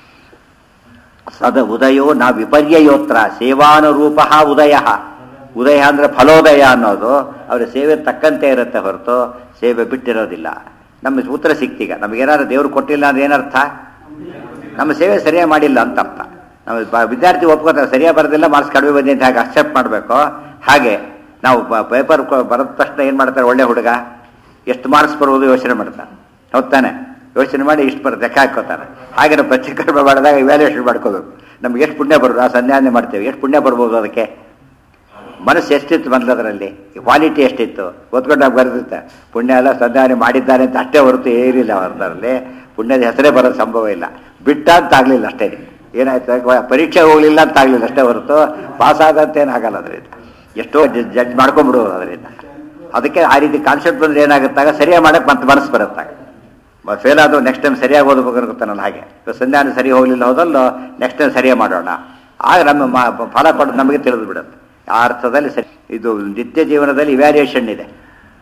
ಸದ ಉದಯೋ ನ ವಿಪರ್ಯಯೋತ್ರ ಸೇವಾನುರೂಪ ಉದಯ ಉದಯ ಅಂದ್ರೆ ಫಲೋದಯ ಅನ್ನೋದು ಅವರ ಸೇವೆ ತಕ್ಕಂತೆ ಇರುತ್ತೆ ಹೊರತು ಸೇವೆ ಬಿಟ್ಟಿರೋದಿಲ್ಲ ನಮ್ಮ ಉತ್ತರ ಸಿಕ್ತೀಗ ನಮಗೇನಾದ್ರು ದೇವ್ರು ಕೊಟ್ಟಿಲ್ಲ ಅಂದ್ರೆ ಏನರ್ಥ ನಮ್ಮ ಸೇವೆ ಸರಿಯಾಗಿ ಮಾಡಿಲ್ಲ ಅಂತ ಅರ್ಥ ನಮ್ಮ ಬ- ವಿದ್ಯಾರ್ಥಿ ಒಪ್ಕೋತಾರೆ ಸರಿಯಾಗಿ ಬರೋದಿಲ್ಲ ಮಾರ್ಕ್ಸ್ ಕಡಿಮೆ ಬಂದಿ ಅಂತ ಹಾಗೆ ಅಕ್ಸೆಪ್ಟ್ ಮಾಡಬೇಕು ಹಾಗೆ ನಾವು ಪೇಪರ್ ಬರೆದ ತಕ್ಷಣ ಏನು ಮಾಡ್ತಾರೆ ಒಳ್ಳೆ ಹುಡುಗ ಎಷ್ಟು ಮಾರ್ಕ್ಸ್ ಬರ್ಬೋದು ಯೋಚನೆ ಮಾಡ್ತಾನೆ ಹೌದಾನೆ ಯೋಚನೆ ಮಾಡಿ ಇಷ್ಟು ಬರುತ್ತೆ ಲೆಕ್ಕ ಹಾಕೋತಾನೆ ಹಾಗೆ ನಾವು ಪ್ರತಿಕ್ರಮ ಮಾಡಿದಾಗ ಇವ್ಯಾಲ್ಯೂಯೇಷನ್ ಮಾಡ್ಕೋಬೇಕು ನಮ್ಗೆ ಎಷ್ಟು ಪುಣ್ಯ ಬರೋದು ಆ ಸಂಧ್ಯಾನೆ ಮಾಡ್ತೇವೆ ಎಷ್ಟು ಪುಣ್ಯ ಬರ್ಬೋದು ಅದಕ್ಕೆ ಮನಸ್ಸು ಎಷ್ಟಿತ್ತು ಮೊದಲದರಲ್ಲಿ ಕ್ವಾಲಿಟಿ ಎಷ್ಟಿತ್ತು ಓದ್ಕೊಂಡಾಗ ಬರೆದಿತ್ತೆ ಪುಣ್ಯ ಎಲ್ಲ ಸಂಧಾನ ಮಾಡಿದ್ದಾರೆ ಅಂತ ಅಷ್ಟೇ ಹೊರತು ಏನಿಲ್ಲ ಅವರದರಲ್ಲಿ ಪುಣ್ಯದ ಹೆಸರೇ ಬರೋದು ಸಂಭವ ಇಲ್ಲ ಬಿಟ್ಟ ಅಂತ ಆಗಲಿಲ್ಲ ಅಷ್ಟೇ ಏನಾಯ್ತು ಪರೀಕ್ಷೆ ಹೋಗಲಿಲ್ಲ ಅಂತ ಆಗಲಿಲ್ಲ ಅಷ್ಟೇ ಹೊರತು ಪಾಸ್ ಆದಂತ ಏನಾಗಲ್ಲ ಅದರಿಂದ ಎಷ್ಟೋ ಜಡ್ಜ್ ಮಾಡ್ಕೊಂಡ್ಬಿಡೋದು ಅದರಿಂದ ಅದಕ್ಕೆ ಆ ರೀತಿ ಕಾನ್ಸೆಪ್ಟ್ ಬಂದ್ರೆ ಏನಾಗುತ್ತಾಗ ಸರಿಯಾಗಿ ಮಾಡಕ್ಕೆ ಮತ್ತೆ ಮನಸ್ಸು ಬರುತ್ತಾಗ ಫೇಲ್ ಆದವು ನೆಕ್ಸ್ಟ್ ಟೈಮ್ ಸರಿಯಾಗಿ ಓದಬೇಕು ಅನ್ಕೊತಾನಲ್ಲ ಹಾಗೆ ಇವಾಗ ಸಂಧಾನ ಸರಿ ಹೋಗಲಿಲ್ಲ ಹೋದಲ್ಲೋ ನೆಕ್ಸ್ಟ್ ಟೈಮ್ ಸರಿಯಾಗಿ ಮಾಡೋಣ ಆಗ ನಮ್ಮ ಮ- ಫಲ ಕೊಡೋದು ನಮಗೆ ತಿಳಿದು ಬಿಡುತ್ತೆ ಆ ಅರ್ಥದಲ್ಲಿ ಸರಿ ಇದು ನಿತ್ಯ ಜೀವನದಲ್ಲಿ ಇವ್ಯಾಲ್ಯೂಯೇಷನ್ ಇದೆ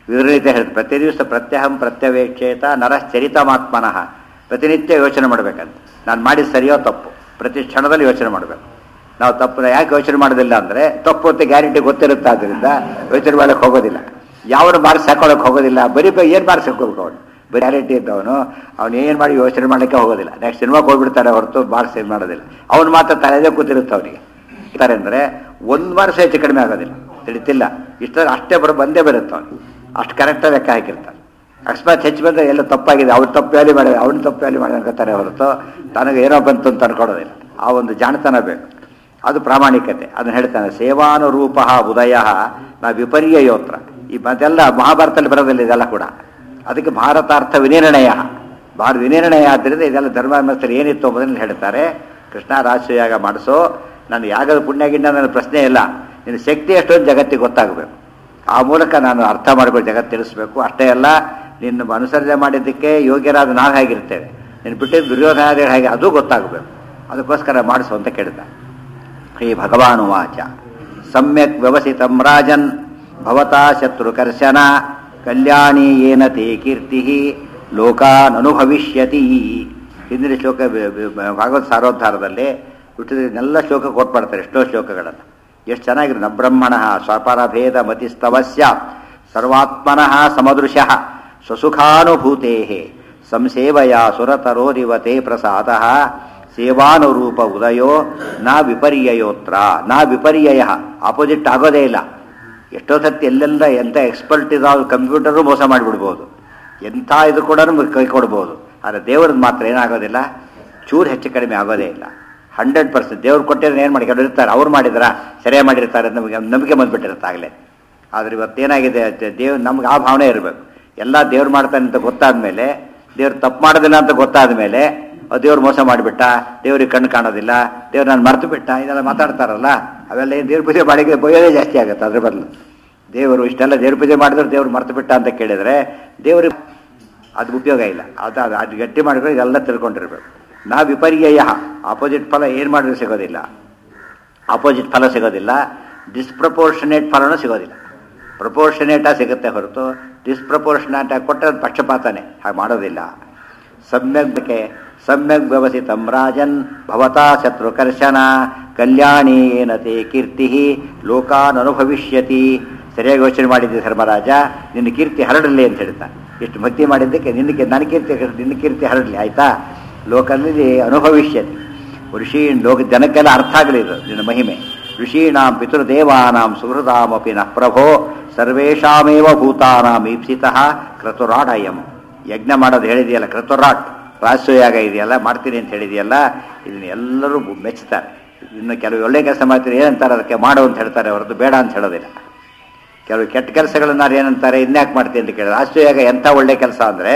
ವಿವರಿತ ಹೇಳಿ ಪ್ರತಿ ದಿವಸ ಪ್ರತ್ಯಹಂ ಪ್ರತ್ಯವೇಕ್ಷೇತ ನರಶ್ಚರಿತಮಾತ್ಮನಃ ಪ್ರತಿನಿತ್ಯ ಯೋಚನೆ ಮಾಡಬೇಕಂತ ನಾನು ಮಾಡಿದ ಸರಿಯೋ ತಪ್ಪು ಪ್ರತಿ ಕ್ಷಣದಲ್ಲಿ ಯೋಚನೆ ಮಾಡಬೇಕು ನಾವು ತಪ್ಪು ಯಾಕೆ ಯೋಚನೆ ಮಾಡೋದಿಲ್ಲ ಅಂದರೆ ತಪ್ಪು ಅಂತ ಗ್ಯಾರಂಟಿ ಗೊತ್ತಿರುತ್ತೆ ಆದ್ದರಿಂದ ಯೋಚನೆ ಮಾಡೋಕ್ಕೆ ಹೋಗೋದಿಲ್ಲ ಯಾವನು ಮಾರ್ಕ್ಸ್ ಹಾಕೊಳ್ಳೋಕೆ ಹೋಗೋದಿಲ್ಲ ಬರೀ ಏನು ಮಾರ್ಕ್ಸ್ ಹಾಕೋಬೇಕು ಅವನು ಬರೀ ಗ್ಯಾರಂಟಿ ಇದ್ದವನು ಅವ್ನು ಏನು ಮಾಡಿ ಯೋಚನೆ ಮಾಡಲಿಕ್ಕೆ ಹೋಗೋದಿಲ್ಲ ನೆಕ್ಸ್ಟ್ ಸಿನಿಮಾಗೆ ಹೋಗ್ಬಿಡ್ತಾರೆ ಹೊರತು ಮಾರ್ಕ್ಸ್ ಏನು ಮಾಡೋದಿಲ್ಲ ಅವನು ಮಾತ್ರ ತಲೆದೇ ಕೂತಿರುತ್ತೆ ಅವನಿಗೆ ಇರ್ತಾರೆ ಅಂದರೆ ಒಂದು ಮಾರ್ಕ್ಸ್ ಹೆಚ್ಚು ಕಡಿಮೆ ಆಗೋದಿಲ್ಲ ತಿಳಿತಿಲ್ಲ ಇಷ್ಟ ಅಷ್ಟೇ ಬರೋ ಬಂದೇ ಬರುತ್ತೆ ಅವನು ಅಷ್ಟು ಕರೆಕ್ಟಾಗಿ ಲೆಕ್ಕ ಹಾಕಿರ್ತಾನೆ ಅಕಸ್ಮಾತ್ ಹೆಚ್ಚು ಬಂದರೆ ಎಲ್ಲ ತಪ್ಪಾಗಿದೆ ಅವ್ರು ತಪ್ಪು ವ್ಯಾಲಿ ಮಾಡಿ ಅವ್ನು ತಪ್ಪು ವ್ಯಾಲಿ ಮಾಡಿ ಅನ್ಕೋತಾರೆ ಹೊರತು ತನಗೆ ಏನೋ ಬಂತು ಅಂತ ಅನ್ಕೊಳ್ಳೋದಿಲ್ಲ ಆ ಒಂದು ಜಾಣತನ ಬೇಕು ಅದು ಪ್ರಾಮಾಣಿಕತೆ ಅದನ್ನ ಹೇಳ್ತಾನೆ ಸೇವಾನುರೂಪ ಉದಯ ನಾ ವಿಪರ್ಯ ಯೋತ್ರ ಈ ಮತ್ತೆಲ್ಲ ಮಹಾಭಾರತದಲ್ಲಿ ಬರೋದಿಲ್ಲ ಇದೆಲ್ಲ ಕೂಡ ಅದಕ್ಕೆ ಭಾರತಾರ್ಥ ವಿನಿರ್ಣಯ ಭಾರ ವಿನಿರ್ಣಯ ಆದ್ದರಿಂದ ಇದೆಲ್ಲ ಧರ್ಮಾತ್ಮಸ್ಥರು ಏನಿತ್ತು ಎಂಬುದನ್ನು ಹೇಳ್ತಾರೆ ಕೃಷ್ಣ ರಾಜಯಾಗ ಮಾಡಿಸೋ ನಾನು ಯಾಗದ ಪುಣ್ಯ ಗಿಣ್ಯ ನನ್ನ ಪ್ರಶ್ನೆ ಇಲ್ಲ ನಿನ್ನ ಶಕ್ತಿ ಎಷ್ಟೊಂದು ಜಗತ್ತಿಗೆ ಗೊತ್ತಾಗಬೇಕು ಆ ಮೂಲಕ ನಾನು ಅರ್ಥ ಮಾಡ್ಕೊಂಡು ಜಗತ್ತು ತಿಳಿಸ್ಬೇಕು ಅಷ್ಟೇ ಅಲ್ಲ ನಿನ್ನ ಅನುಸರಣೆ ಮಾಡಿದ್ದಕ್ಕೆ ಯೋಗ್ಯರಾದ ನಾವು ಹೇಗಿರ್ತೇವೆ ನೀನು ಬಿಟ್ಟಿದ್ದು ದುರ್ಯೋಧನಾದಿಗಳು ಹೇಗೆ ಅದು ಗೊತ್ತಾಗಬೇಕು ಅದಕ್ಕೋಸ್ಕರ ಮಾಡಿಸು ಅಂತ ಕೇಳಿದ ಶ್ರೀ ಭಗವಾನುವಾಚ ಸಮ್ಯಕ್ ವ್ಯವಸಿತಂ ರಾಜನ್ ಭವತಾ ಶತ್ರುಕರ್ಶನ ಕಲ್ಯಾಣಿ ಏನ ತೇ ಕೀರ್ತಿ ಲೋಕಾನ್ ಅನುಭವಿಷ್ಯತಿ ಹಿಂದಿನ ಶ್ಲೋಕ ಬ- ಬ- ಭಾಗವತ ಸಾರೋದ್ಧಾರದಲ್ಲಿ ಹುಟ್ಟಿದನ್ನೆಲ್ಲ ಶ್ಲೋಕ ಕೊಟ್ಬಿಡ್ತಾರೆ ಎಷ್ಟೋ ಶ್ಲೋಕಗಳನ್ನು ಎಷ್ಟು ಚೆನ್ನಾಗಿದೆ ನಬ್ರಹ್ಮಣ ಸ್ವಪರಭೇದ ಮತಿಸ್ತವಸ್ಯ ಸರ್ವಾತ್ಮನಃ ಸಮದೃಶಃ ಸ್ವಸುಖಾನುಭೂತೆ ಸಂಸೇವಯ ಸುರತರೋರಿವತೆ ಪ್ರಸಾದ ಸೇವಾನುರೂಪ ಉದಯೋ ನಾ ವಿಪರ್ಯಯೋತ್ರ ನಾ ವಿಪರ್ಯಯ ಆಪೋಸಿಟ್ ಆಗೋದೇ ಇಲ್ಲ ಎಷ್ಟೋ ಸತಿ ಎಲ್ಲೆಲ್ಲ ಎಂಥ ಎಕ್ಸ್ಪರ್ಟ್ ಇದಾವ ಕಂಪ್ಯೂಟರು ಮೋಸ ಮಾಡಿಬಿಡ್ಬೋದು ಎಂಥ ಇದು ಕೂಡ ಕೈ ಕೊಡ್ಬೋದು ಆದರೆ ದೇವ್ರದ್ದು ಮಾತ್ರ ಏನಾಗೋದಿಲ್ಲ ಚೂರು ಹೆಚ್ಚು ಕಡಿಮೆ ಆಗೋದೇ ಇಲ್ಲ ಹಂಡ್ರೆಡ್ ಪರ್ಸೆಂಟ್ ದೇವ್ರು ಕೊಟ್ಟಿದ್ರೆ ಏನು ಮಾಡಿ ಕೆಲವ್ರು ಇರ್ತಾರೆ ಅವ್ರು ಮಾಡಿದ್ರಾ ಸರಿಯಾಗಿ ಮಾಡಿರ್ತಾರೆ ಅಂತ ನಮಗೆ ನಂಬಿಕೆ ಬಂದ್ಬಿಟ್ಟಿರುತ್ತೆ ಆಗಲೇ ಆದರೆ ಇವತ್ತೇನಾಗಿದೆ ದೇವ್ ನಮ್ಗೆ ಆ ಭಾವನೆ ಇರಬೇಕು ಎಲ್ಲ ದೇವ್ರು ಮಾಡ್ತಾನೆ ಅಂತ ಗೊತ್ತಾದ ಮೇಲೆ ದೇವ್ರು ತಪ್ಪು ಮಾಡೋದಿಲ್ಲ ಅಂತ ಗೊತ್ತಾದ ಮೇಲೆ ದೇವ್ರು ಮೋಸ ಮಾಡಿಬಿಟ್ಟ ದೇವ್ರಿಗೆ ಕಣ್ಣು ಕಾಣೋದಿಲ್ಲ ದೇವ್ರು ನಾನು ಮರ್ತು ಬಿಟ್ಟ ಇದೆಲ್ಲ ಮಾತಾಡ್ತಾರಲ್ಲ ಅವೆಲ್ಲ ಏನು ದೇವ್ರ ಪೂಜೆ ಮಾಡಿದ್ರೆ ಬೈಯೋದೇ ಜಾಸ್ತಿ ಆಗುತ್ತೆ ಅದ್ರ ಬದಲು ದೇವರು ಇಷ್ಟೆಲ್ಲ ದೇವ್ರ ಪೂಜೆ ಮಾಡಿದ್ರೆ ದೇವ್ರು ಮರ್ತು ಬಿಟ್ಟ ಅಂತ ಕೇಳಿದರೆ ದೇವ್ರಿಗೆ ಅದು ಉಪಯೋಗ ಇಲ್ಲ ಅದು ಅದು ಅದು ಗಟ್ಟಿ ಮಾಡಿದ್ರೆ ಇದೆಲ್ಲ ತಿಳ್ಕೊಂಡಿರ್ಬೇಕು ನಾ ವಿಪರ್ಯಯ ಆಪೋಸಿಟ್ ಫಲ ಏನು ಮಾಡಿದ್ರೆ ಸಿಗೋದಿಲ್ಲ ಆಪೋಸಿಟ್ ಫಲ ಸಿಗೋದಿಲ್ಲ ಡಿಸ್ಪ್ರಪೋರ್ಷನೇಟ್ ಫಲನೂ ಸಿಗೋದಿಲ್ಲ ಪ್ರಪೋರ್ಷನೇಟಾಗಿ ಸಿಗುತ್ತೆ ಹೊರತು ಡಿಸ್ಪ್ರಪೋರ್ಷನೇಟ್ ಆಗಿ ಕೊಟ್ಟರೆ ಅದು ಪಕ್ಷಪಾತನೇ ಹಾಗೆ ಮಾಡೋದಿಲ್ಲ ಸಮ್ಯಕ್ಕೆ ಸಮ್ಯಕ್ ವ್ಯವಸಿತಂ ರಾಜನ್ ಭವತಾ ಶತ್ರುಕರ್ಷಣ ಕಲ್ಯಾಣಿ ಏನತೆ ಕೀರ್ತಿ ಲೋಕಾನ್ ಅನುಭವಿಷ್ಯತಿ ಸರಿಯಾಗಿ ಯೋಚನೆ ಮಾಡಿದ್ದೆ ಧರ್ಮರಾಜ ನಿನ್ನ ಕೀರ್ತಿ ಹರಡಲಿ ಅಂತ ಹೇಳ್ತಾನೆ ಇಷ್ಟು ಭಕ್ತಿ ಮಾಡಿದ್ದಕ್ಕೆ ನಿನ್ನ ನನ್ನ ಕೀರ್ತಿ ನಿನ್ನ ಕೀರ್ತಿ ಹರಡಲಿ ಆಯ್ತಾ ಲೋಕದಲ್ಲಿ ಅನುಭವಿಷ್ಯತಿ ಋಷೀನ್ ಲೋಕ ಜನಕ್ಕೆಲ್ಲ ಅರ್ಥ ಆಗಲಿ ಇದು ನಿನ್ನ ಮಹಿಮೆ ಋಷೀಣಾಂ ಪಿತೃದೇವಾನಾಂ ಸುಹೃದಾಮಪಿ ನ ಪ್ರಭೋ ಸರ್ವೇಷಾಮೇವ ಭೂತಾನಾಂ ಈಪ್ಸಿತಃ ಕ್ರತುರಾಡಯಂ ಯಜ್ಞ ಮಾಡೋದು ಹೇಳಿದೆಯಲ್ಲ ಕ್ರತುರಾಟ್ ರಾಷ್ಟ್ರಯಾಗ ಇದೆಯಲ್ಲ ಮಾಡ್ತೀನಿ ಅಂತ ಹೇಳಿದೆಯಲ್ಲ ಇದನ್ನ ಎಲ್ಲರೂ ಮೆಚ್ಚುತ್ತಾರೆ ಇನ್ನು ಕೆಲವು ಒಳ್ಳೆ ಕೆಲಸ ಮಾಡ್ತೀರಿ ಏನಂತಾರೆ ಅದಕ್ಕೆ ಮಾಡು ಅಂತ ಹೇಳ್ತಾರೆ ಹೊರತು ಬೇಡ ಅಂತ ಹೇಳೋದಿಲ್ಲ ಕೆಲವು ಕೆಟ್ಟ ಕೆಲಸಗಳನ್ನ ಏನಂತಾರೆ ಇನ್ಯಾಕೆ ಮಾಡ್ತೀನಿ ಅಂತ ಕೇಳಿದ್ರೆ ರಾಷ್ಟ್ರಯಾಗ ಎಂಥ ಒಳ್ಳೆ ಕೆಲಸ ಅಂದರೆ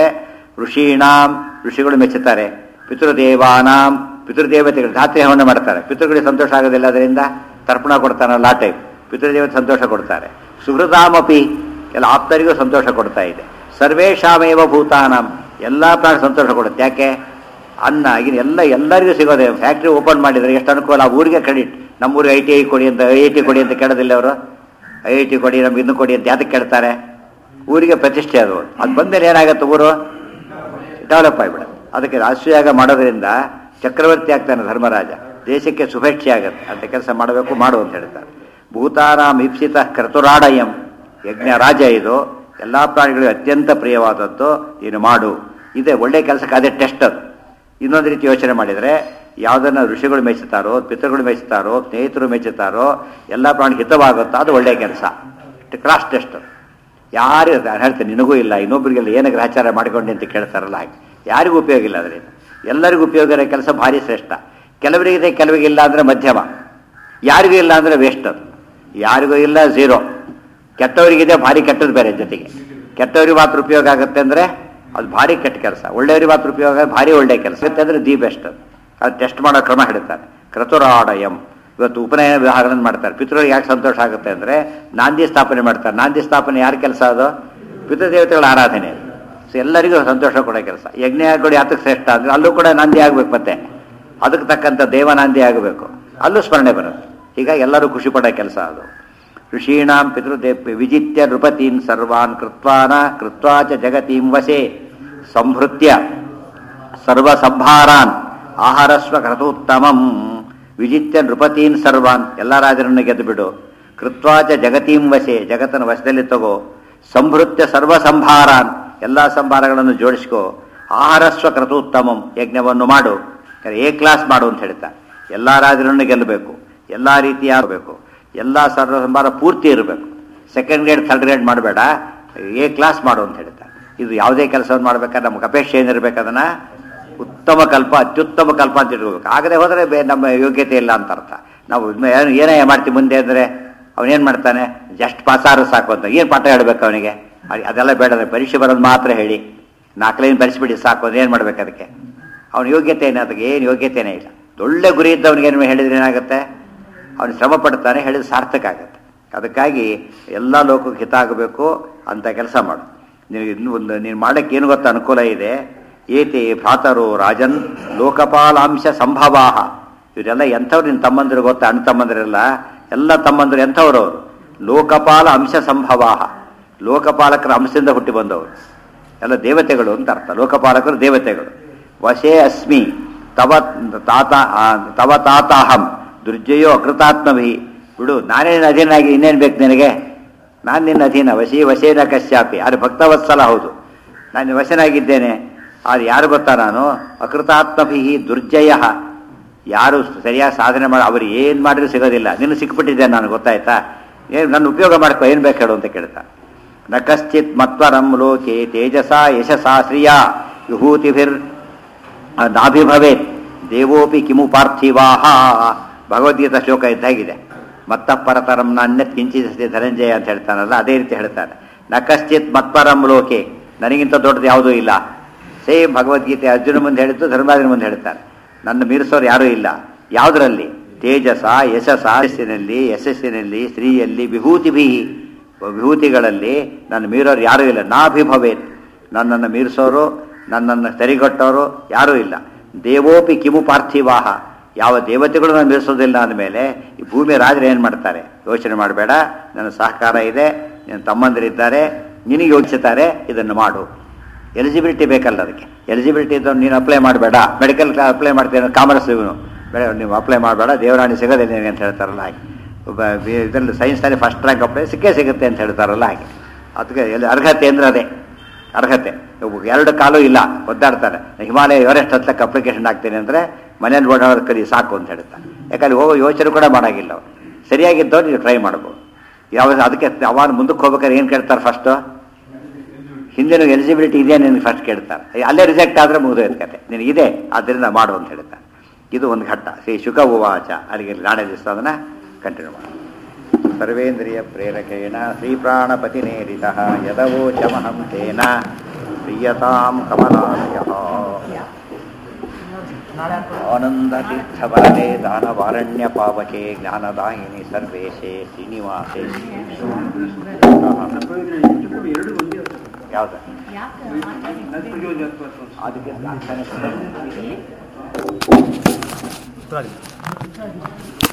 ಋಷೀಣಾಂ ಋಷಿಗಳು ಮೆಚ್ಚುತ್ತಾರೆ ಪಿತೃದೇವಾನಾಂ ಪಿತೃದೇವತೆಗಳು ಧಾತ್ರಿ ಹವನ ಮಾಡ್ತಾರೆ ಪಿತೃಗಳಿಗೆ ಸಂತೋಷ ಆಗೋದಿಲ್ಲ ಅದರಿಂದ ತರ್ಪಣ ಕೊಡ್ತಾನಲ್ಲ ಆ ಟೈಪ್ ಪಿತೃದೇವತೆ ಸಂತೋಷ ಕೊಡ್ತಾರೆ ಸುಹೃದಾಮಪಿ ಎಲ್ಲ ಆಪ್ತರಿಗೂ ಸಂತೋಷ ಕೊಡ್ತಾ ಇದೆ ಸರ್ವೇಶಾಮೇವ ಭೂತಾನಾಂ ಎಲ್ಲ ಪ್ರಾಣಿ ಸಂತೋಷ ಕೊಡುತ್ತೆ ಯಾಕೆ ಅನ್ನ ಈಗ ಎಲ್ಲ ಎಲ್ಲರಿಗೂ ಸಿಗೋದೆ ಫ್ಯಾಕ್ಟ್ರಿ ಓಪನ್ ಮಾಡಿದರೆ ಎಷ್ಟು ಅನುಕೂಲ ಆ ಊರಿಗೆ ಕ್ರೆಡಿಟ್ ನಮ್ಮೂರಿಗೆ ಐ ಟಿ ಐ ಕೊಡಿ ಅಂತ ಐ ಐ ಟಿ ಕೊಡಿ ಅಂತ ಕೇಳೋದಿಲ್ಲ ಅವರು ಐ ಐ ಟಿ ಕೊಡಿ ನಮ್ಗೆ ಇನ್ನು ಕೊಡಿ ಅಂತ ಯಾತಕ್ಕೆ ಕೇಳ್ತಾರೆ ಊರಿಗೆ ಪ್ರತಿಷ್ಠೆ ಅದು ಅದು ಬಂದ್ಮೇಲೆ ಏನಾಗುತ್ತೆ ಊರು ಡೆವಲಪ್ ಆಗಿಬಿಡುತ್ತೆ ಅದಕ್ಕೆ ರಾಷ್ಟ್ರೀಯಾಗ ಮಾಡೋದ್ರಿಂದ ಚಕ್ರವರ್ತಿ ಆಗ್ತಾನೆ ಧರ್ಮರಾಜ ದೇಶಕ್ಕೆ ಶುಭೇಚ್ಛೆ ಆಗುತ್ತೆ ಅಂತ ಕೆಲಸ ಮಾಡಬೇಕು ಮಾಡು ಅಂತ ಹೇಳ್ತಾರೆ ಭೂತಾನಾಂ ಇಪ್ಸಿತ ಕ್ರತುರಾಡಯಂ ಯಜ್ಞ ರಾಜ ಇದು ಎಲ್ಲ ಪ್ರಾಣಿಗಳಿಗೂ ಅತ್ಯಂತ ಪ್ರಿಯವಾದದ್ದು ನೀನು ಮಾಡು ಇದೆ ಒಳ್ಳೆ ಕೆಲಸಕ್ಕೆ ಅದೇ ಟೆಸ್ಟ್ ಅದು ಇನ್ನೊಂದು ರೀತಿ ಯೋಚನೆ ಮಾಡಿದರೆ ಯಾವುದನ್ನು ಋಷಿಗಳು ಮೆಚ್ಚುತ್ತಾರೋ ಪಿತೃಗಳು ಮೆಚ್ಚುತ್ತಾರೋ ಸ್ನೇಹಿತರು ಮೆಚ್ಚುತ್ತಾರೋ ಎಲ್ಲ ಪ್ರಾಣಿ ಹಿತವಾಗುತ್ತೋ ಅದು ಒಳ್ಳೆಯ ಕೆಲಸ ಕ್ರಾಸ್ ಟೆಸ್ಟ್ ಯಾರು ನಾನು ಹೇಳ್ತೇನೆ ನಿನಗೂ ಇಲ್ಲ ಇನ್ನೊಬ್ಬರಿಗೆಲ್ಲ ಏನು ಗ್ರಹಚಾರ ಮಾಡಿಕೊಂಡೆ ಅಂತ ಕೇಳ್ತಾರಲ್ಲ ಹಾಗೆ ಯಾರಿಗೂ ಉಪಯೋಗ ಇಲ್ಲ ಅದರಿಂದ ಎಲ್ಲರಿಗೂ ಉಪಯೋಗ ಇರೋ ಕೆಲಸ ಭಾರಿ ಶ್ರೇಷ್ಠ ಕೆಲವರಿಗಿದೆ ಕೆಲವರಿಗೆ ಇಲ್ಲ ಅಂದರೆ ಮಧ್ಯಮ ಯಾರಿಗೂ ಇಲ್ಲ ಅಂದರೆ ವೇಸ್ಟ್ ಅದು ಯಾರಿಗೂ ಇಲ್ಲ ಝೀರೋ ಕೆಟ್ಟವರಿಗಿದೆ ಭಾರಿ ಕೆಟ್ಟದ್ದು ಬೇರೆ ಜೊತೆಗೆ ಕೆಟ್ಟವರಿಗೆ ಮಾತ್ರ ಉಪಯೋಗ ಆಗುತ್ತೆ ಅಂದರೆ ಅದು ಭಾರಿ ಕೆಟ್ಟ ಕೆಲಸ ಒಳ್ಳೆಯವರಿಗೆ ಮಾತ್ರ ಉಪಯೋಗ ಭಾರಿ ಒಳ್ಳೆ ಕೆಲಸ ಅಂದರೆ ದಿ ಬೆಸ್ಟ್ ಅದು ಅದು ಟೆಸ್ಟ್ ಮಾಡೋ ಕ್ರಮ ಹೇಳ್ತಾರೆ ಕ್ರತುರಾಡಯಂ ಇವತ್ತು ಉಪನಯನ ವಿವಾಹಗಳನ್ನು ಮಾಡ್ತಾರೆ ಪಿತೃಗಳಿಗೆ ಯಾಕೆ ಸಂತೋಷ ಆಗುತ್ತೆ ಅಂದರೆ ನಾಂದಿ ಸ್ಥಾಪನೆ ಮಾಡ್ತಾರೆ ನಾಂದಿ ಸ್ಥಾಪನೆ ಯಾರ ಕೆಲಸ ಅದು ಪಿತೃದೇವತೆಗಳ ಆರಾಧನೆ ಸೊ ಎಲ್ಲರಿಗೂ ಸಂತೋಷ ಕೊಡೋ ಕೆಲಸ ಯಜ್ಞಗಳು ಯಾತಕ್ಕೆ ಶ್ರೇಷ್ಠ ಅಂದರೆ ಅಲ್ಲೂ ಕೂಡ ನಾಂದಿ ಆಗಬೇಕು ಮತ್ತೆ ಅದಕ್ಕೆ ತಕ್ಕಂಥ ದೇವನಾಂದಿ ಆಗಬೇಕು ಅಲ್ಲೂ ಸ್ಮರಣೆ ಬರುತ್ತೆ ಹೀಗಾಗಿ ಎಲ್ಲರೂ ಖುಷಿ ಪಡೋ ಕೆಲಸ ಅದು ಋಷೀಣಾಂ ಪಿತೃದೇ ವಿಜಿತ್ಯ ನೃಪತೀನ್ ಸರ್ವಾನ್ ಕೃತ್ವಾನ ಕೃತ್ವಾ ಚ ಜಗತೀಂ ವಶೆ ಸಂಭೃತ್ಯ ಸರ್ವಸಂಭಾರಾನ್ ಆಹಾರಸ್ವ ಕೃತೋತ್ತಮಂ ವಿಜಿತ್ಯ ನೃಪತೀನ್ ಸರ್ವಾನ್ ಎಲ್ಲ ರಾಜರನ್ನು ಗೆದ್ದು ಬಿಡು ಕೃತ್ವಾಚ ಜಗತೀಂ ವಶೆ ಜಗತ್ತನ ವಶದಲ್ಲಿ ತಗೋ ಸಂಭೃತ್ಯ ಸರ್ವ ಸಂಭಾರಾನ್ ಎಲ್ಲ ಸಂಭಾರಗಳನ್ನು ಜೋಡಿಸ್ಕೋ ಆಹಾರಸ್ವ ಕೃತೋತ್ತಮಂ ಯಜ್ಞವನ್ನು ಮಾಡು ಎ ಕ್ಲಾಸ್ ಮಾಡು ಅಂತ ಹೇಳ್ತಾ ಎಲ್ಲ ರಾಜರನ್ನು ಗೆಲ್ಲಬೇಕು ಎಲ್ಲ ರೀತಿಯ ಆಗಬೇಕು ಎಲ್ಲ ಸರ್ವ ಸಂಭಾರ ಪೂರ್ತಿ ಇರಬೇಕು ಸೆಕೆಂಡ್ ಗ್ರೇಡ್ ಥರ್ಡ್ ಗ್ರೇಡ್ ಮಾಡಬೇಡ ಎ ಕ್ಲಾಸ್ ಮಾಡು ಅಂತ ಹೇಳ್ತಾ ಇದು ಯಾವುದೇ ಕೆಲಸವನ್ನು ಮಾಡ್ಬೇಕಾದ್ರೆ ನಮ್ಗೆ ಅಪೇಕ್ಷೆ ಏನಿರ್ಬೇಕು ಅದನ್ನ ಉತ್ತಮ ಕಲ್ಪ ಅತ್ಯುತ್ತಮ ಕಲ್ಪ ಅಂತ ಇಟ್ಕೋಬೇಕು ಆಗದೆ ಹೋದರೆ ಬೇ ನಮ್ಮ ಯೋಗ್ಯತೆ ಇಲ್ಲ ಅಂತ ಅರ್ಥ ನಾವು ಇನ್ನು ಏನು ಏನೇ ಮಾಡ್ತೀವಿ ಮುಂದೆ ಅಂದರೆ ಅವನೇನು ಮಾಡ್ತಾನೆ ಜಸ್ಟ್ ಪಾಸಾರು ಸಾಕು ಅಂತ ಏನು ಪಾಠ ಹೇಳ್ಬೇಕು ಅವನಿಗೆ ಅದ್- ಅದೆಲ್ಲ ಬೇಡ ಪರೀಕ್ಷೆ ಬರೋದು ಮಾತ್ರ ಹೇಳಿ ನಾಲ್ಕು ಲೈನ್ ಬರೆಸಿಬಿಡಿ ಸಾಕು ಅಂತ ಏನು ಮಾಡ್ಬೇಕು ಅದಕ್ಕೆ ಅವನ ಯೋಗ್ಯತೆ ಏನು ಅದಕ್ಕೆ ಏನು ಯೋಗ್ಯತೆನೇ ಇಲ್ಲ ಒಳ್ಳೆ ಗುರಿ ಇದ್ದವನಿಗೆ ಏನು ಹೇಳಿದ್ರೆ ಏನಾಗುತ್ತೆ ಅವನು ಶ್ರಮ ಪಡ್ತಾನೆ ಹೇಳಿದ್ರೆ ಸಾರ್ಥಕ ಆಗುತ್ತೆ ಅದಕ್ಕಾಗಿ ಎಲ್ಲ ಲೋಕಕ್ಕೆ ಹಿತ ಆಗಬೇಕು ಅಂತ ಕೆಲಸ ಮಾಡು ನಿನಗೆ ಇನ್ನೂ ಒಂದು ನೀನು ಮಾಡೋಕ್ಕೆ ಏನು ಗೊತ್ತಾ ಅನುಕೂಲ ಇದೆ ಏತೆ ಭ್ರಾತರು ರಾಜನ್ ಲೋಕಪಾಲಾಂಶ ಸಂಭವಾಹ ಇವರೆಲ್ಲ ಎಂಥವ್ರು ನಿನ್ನ ತಮ್ಮಂದಿರು ಗೊತ್ತಾ ಅಣ್ಣ ತಮ್ಮಂದಿರೆಲ್ಲ ಎಲ್ಲ ತಮ್ಮಂದಿರು ಎಂಥವ್ರು ಅವರು ಲೋಕಪಾಲ ಅಂಶ ಸಂಭವಾಹ ಲೋಕಪಾಲಕರ ಅಂಶದಿಂದ ಹುಟ್ಟಿ ಬಂದವರು ಎಲ್ಲ ದೇವತೆಗಳು ಅಂತ ಅರ್ಥ ಲೋಕಪಾಲಕರು ದೇವತೆಗಳು ವಶೇ ಅಸ್ಮಿ ತವ ತಾತ ಆ, ತವ ತಾತಾಹಂ ದುರ್ಜಯೋ ಅಕೃತಾತ್ಮಭಿ ಬಿಡು ನಾನೇನು ಅಧೀನಾಗಿ ಇನ್ನೇನು ಬೇಕು ನಿನಗೆ ನಾನು ನಿನ್ನ ಅಧೀನ ವಶಿ ವಶೇನ ಕಶ್ಯಾಪಿ ಅದು ಭಕ್ತವತ್ಸಲ ಹೌದು ನಾನು ವಶನಾಗಿದ್ದೇನೆ ಅದು ಯಾರು ಗೊತ್ತಾ ನಾನು ಅಕೃತಾತ್ಮಭಿ ದುರ್ಜಯ ಯಾರು ಸರಿಯಾಗಿ ಸಾಧನೆ ಮಾಡಿ ಅವ್ರು ಏನು ಮಾಡಿದ್ರು ಸಿಗೋದಿಲ್ಲ ನಿನ್ನ ಸಿಕ್ಬಿಟ್ಟಿದ್ದೆ ನಾನು ಗೊತ್ತಾಯ್ತಾ ಏನು ನನ್ನ ಉಪಯೋಗ ಮಾಡ್ಕೊ ಏನು ಬೇಕು ಹೇಳು ಅಂತ ಕೇಳ್ತಾ ನ ಕಶ್ಚಿತ್ ಮತ್ವರಂ ಲೋಕೆ ತೇಜಸ ಯಶಸಾ ಶ್ರಿಯ ವಿಭೂತಿಭಿರ್ ನಾಭಿಭವೇತ್ ದೇವೋಪಿ ಕಿಮು ಪಾರ್ಥಿವಾಹ ಭಗವದ್ಗೀತಾ ಶ್ಲೋಕ ಇದ್ದಾಗಿದೆ ಮತ್ತ ಪರತರಂ ನಾಣ್ಯತ್ ಕಿಂಚಿತ ಧನಂಜಯ ಅಂತ ಹೇಳ್ತಾನಲ್ಲ ಅದೇ ರೀತಿ ಹೇಳ್ತಾನೆ ನ ಕಶ್ಚಿತ್ ಮತ್ಪರಂ ಲೋಕೆ ನನಗಿಂತ ದೊಡ್ಡದು ಯಾವುದೂ ಇಲ್ಲ ಸೇಮ್ ಭಗವದ್ಗೀತೆ ಅರ್ಜುನ ಮುಂದೆ ಹೇಳಿದ್ದು ಧರ್ಮರಾಜನ ಮುಂದೆ ಹೇಳ್ತಾನೆ ನನ್ನ ಮೀರಿಸೋರು ಯಾರೂ ಇಲ್ಲ ಯಾವುದರಲ್ಲಿ ತೇಜಸ ಯಶಸ ಯಶಸ್ಸಿನಲ್ಲಿ ಯಶಸ್ಸಿನಲ್ಲಿ ಸ್ತ್ರೀಯಲ್ಲಿ ವಿಭೂತಿಭಿ ವಿಭೂತಿಗಳಲ್ಲಿ ನನ್ನ ಮೀರೋರು ಯಾರೂ ಇಲ್ಲ ನಾಭಿಭವೇತ್ ನನ್ನನ್ನು ಮೀರಿಸೋರು ನನ್ನನ್ನು ಸರಿಗಟ್ಟೋರು ಯಾರೂ ಇಲ್ಲ ದೇವೋಪಿ ಕಿಮು ಪಾರ್ಥಿವಾಹ ಯಾವ ದೇವತೆಗಳು ನಾನು ಮೀರಿಸೋದಿಲ್ಲ ಅಂದಮೇಲೆ ಈ ಭೂಮಿ ರಾಜರು ಏನು ಮಾಡ್ತಾರೆ ಯೋಚನೆ ಮಾಡಬೇಡ ನನ್ನ ಸಹಕಾರ ಇದೆ ನನ್ನ ತಮ್ಮಂದಿರಿದ್ದಾರೆ ನಿನಗೆ ಯೋಚಿಸುತ್ತಾರೆ ಇದನ್ನು ಮಾಡು ಎಲಿಜಿಬಿಲಿಟಿ ಬೇಕಲ್ಲ ಅದಕ್ಕೆ ಎಲಿಜಿಬಿಲಿಟಿ ಇದ್ದವ್ನು ನೀನು ಅಪ್ಲೈ ಮಾಡಬೇಡ ಮೆಡಿಕಲ್ ಅಪ್ಲೈ ಮಾಡ್ತೇನೆ ಕಾಮರ್ಸ್ ಇವನು ಬೇಡ ನೀವು ಅಪ್ಲೈ ಮಾಡಬೇಡ ದೇವರಾಣಿ ಸಿಗೋದಿಲ್ಲ ನಿನಗೆ ಅಂತ ಹೇಳ್ತಾರಲ್ಲ ಹಾಗೆ ಒಬ್ಬ ಬಿ- ಇದರಲ್ಲಿ ಸೈನ್ಸ್ನಲ್ಲಿ ಫಸ್ಟ್ ರ್ಯಾಂಕ್ ಅಪ್ಲೈ ಸಿಕ್ಕೇ ಸಿಗುತ್ತೆ ಅಂತ ಹೇಳ್ತಾರಲ್ಲ ಹಾಗೆ ಅದಕ್ಕೆ ಎಲ್ಲಿ ಅರ್ಹತೆ ಅಂದ್ರೆ ಅದೇ ಅರ್ಹತೆ ಒಬ್ಬ ಎರಡು ಕಾಲು ಇಲ್ಲ ಒದ್ದಾಡ್ತಾರೆ ಹಿಮಾಲಯ ಎವರೆಸ್ಟ್ ಹತ್ತಕ್ಕೆ ಅಪ್ಲಿಕೇಶನ್ ಹಾಕ್ತೀನಿ ಅಂದರೆ ಮನೇಲಿ ಓಡಾಡೋದು ಕಲಿ ಸಾಕು ಅಂತ ಹೇಳ್ತಾನೆ ಯಾಕಂದ್ರೆ ಹೋಗೋ ಯೋಚನೆ ಕೂಡ ಮಾಡೋಂಗಿಲ್ಲ ಅವ್ರು ಸರಿಯಾಗಿದ್ದವ್ರು ನೀವು ಟ್ರೈ ಮಾಡ್ಬೋದು ಯಾವ ಅದಕ್ಕೆ ಅವಾಗ ಮುಂದಕ್ಕೆ ಹೋಗ್ಬೇಕಾದ್ರೆ ಏನು ಕೇಳ್ತಾರೆ ಫಸ್ಟು ಹಿಂದಿನ ಎಲಿಜಿಬಿಲಿಟಿ ಇದೆಯಾ ನಿನಗೆ ಫಸ್ಟ್ ಕೇಳ್ತಾರೆ ಅಲ್ಲೇ ರಿಜೆಕ್ಟ್ ಆದರೆ ಮುಗಿದೋಯ್ತು ಕತೆ ನಿನಗಿದೆ ಆದ್ದರಿಂದ ಮಾಡು ಅಂತ ಹೇಳ್ತಾರೆ ಇದು ಒಂದು ಘಟ್ಟ ಶ್ರೀ ಶುಕ ಉವಾಚ ಅಲ್ಲಿಗೆ ನಾಳೆ ದಿವಸ ಅದನ್ನು ಕಂಟಿನ್ಯೂ ಮಾಡಿ ಸರ್ವೇಂದ್ರಿಯ ಪ್ರೇರಕೇಣ ಶ್ರೀಪ್ರಾಣಪತಿನೇರಿತ ಯದವೋಚಮಹಂ ತೇನ ಪ್ರಿಯತಾಂ ಕಮಲಾಲಯ ಆನಂದತೀರ್ಥವರದೆ ದಾನವಾರಣ್ಯ ಪಾವಕೆ ಜ್ಞಾನದಾಯಿನಿ ಸರ್ವೇಶೇ ಶ್ರೀನಿವಾಸೇ ಎರಡು ಒಂದೇ ಯಾವ್ದು ನದಿ ಪ್ರಯೋಜನತ್ವ ಅದಕ್ಕೆ ದಾಖಲೆ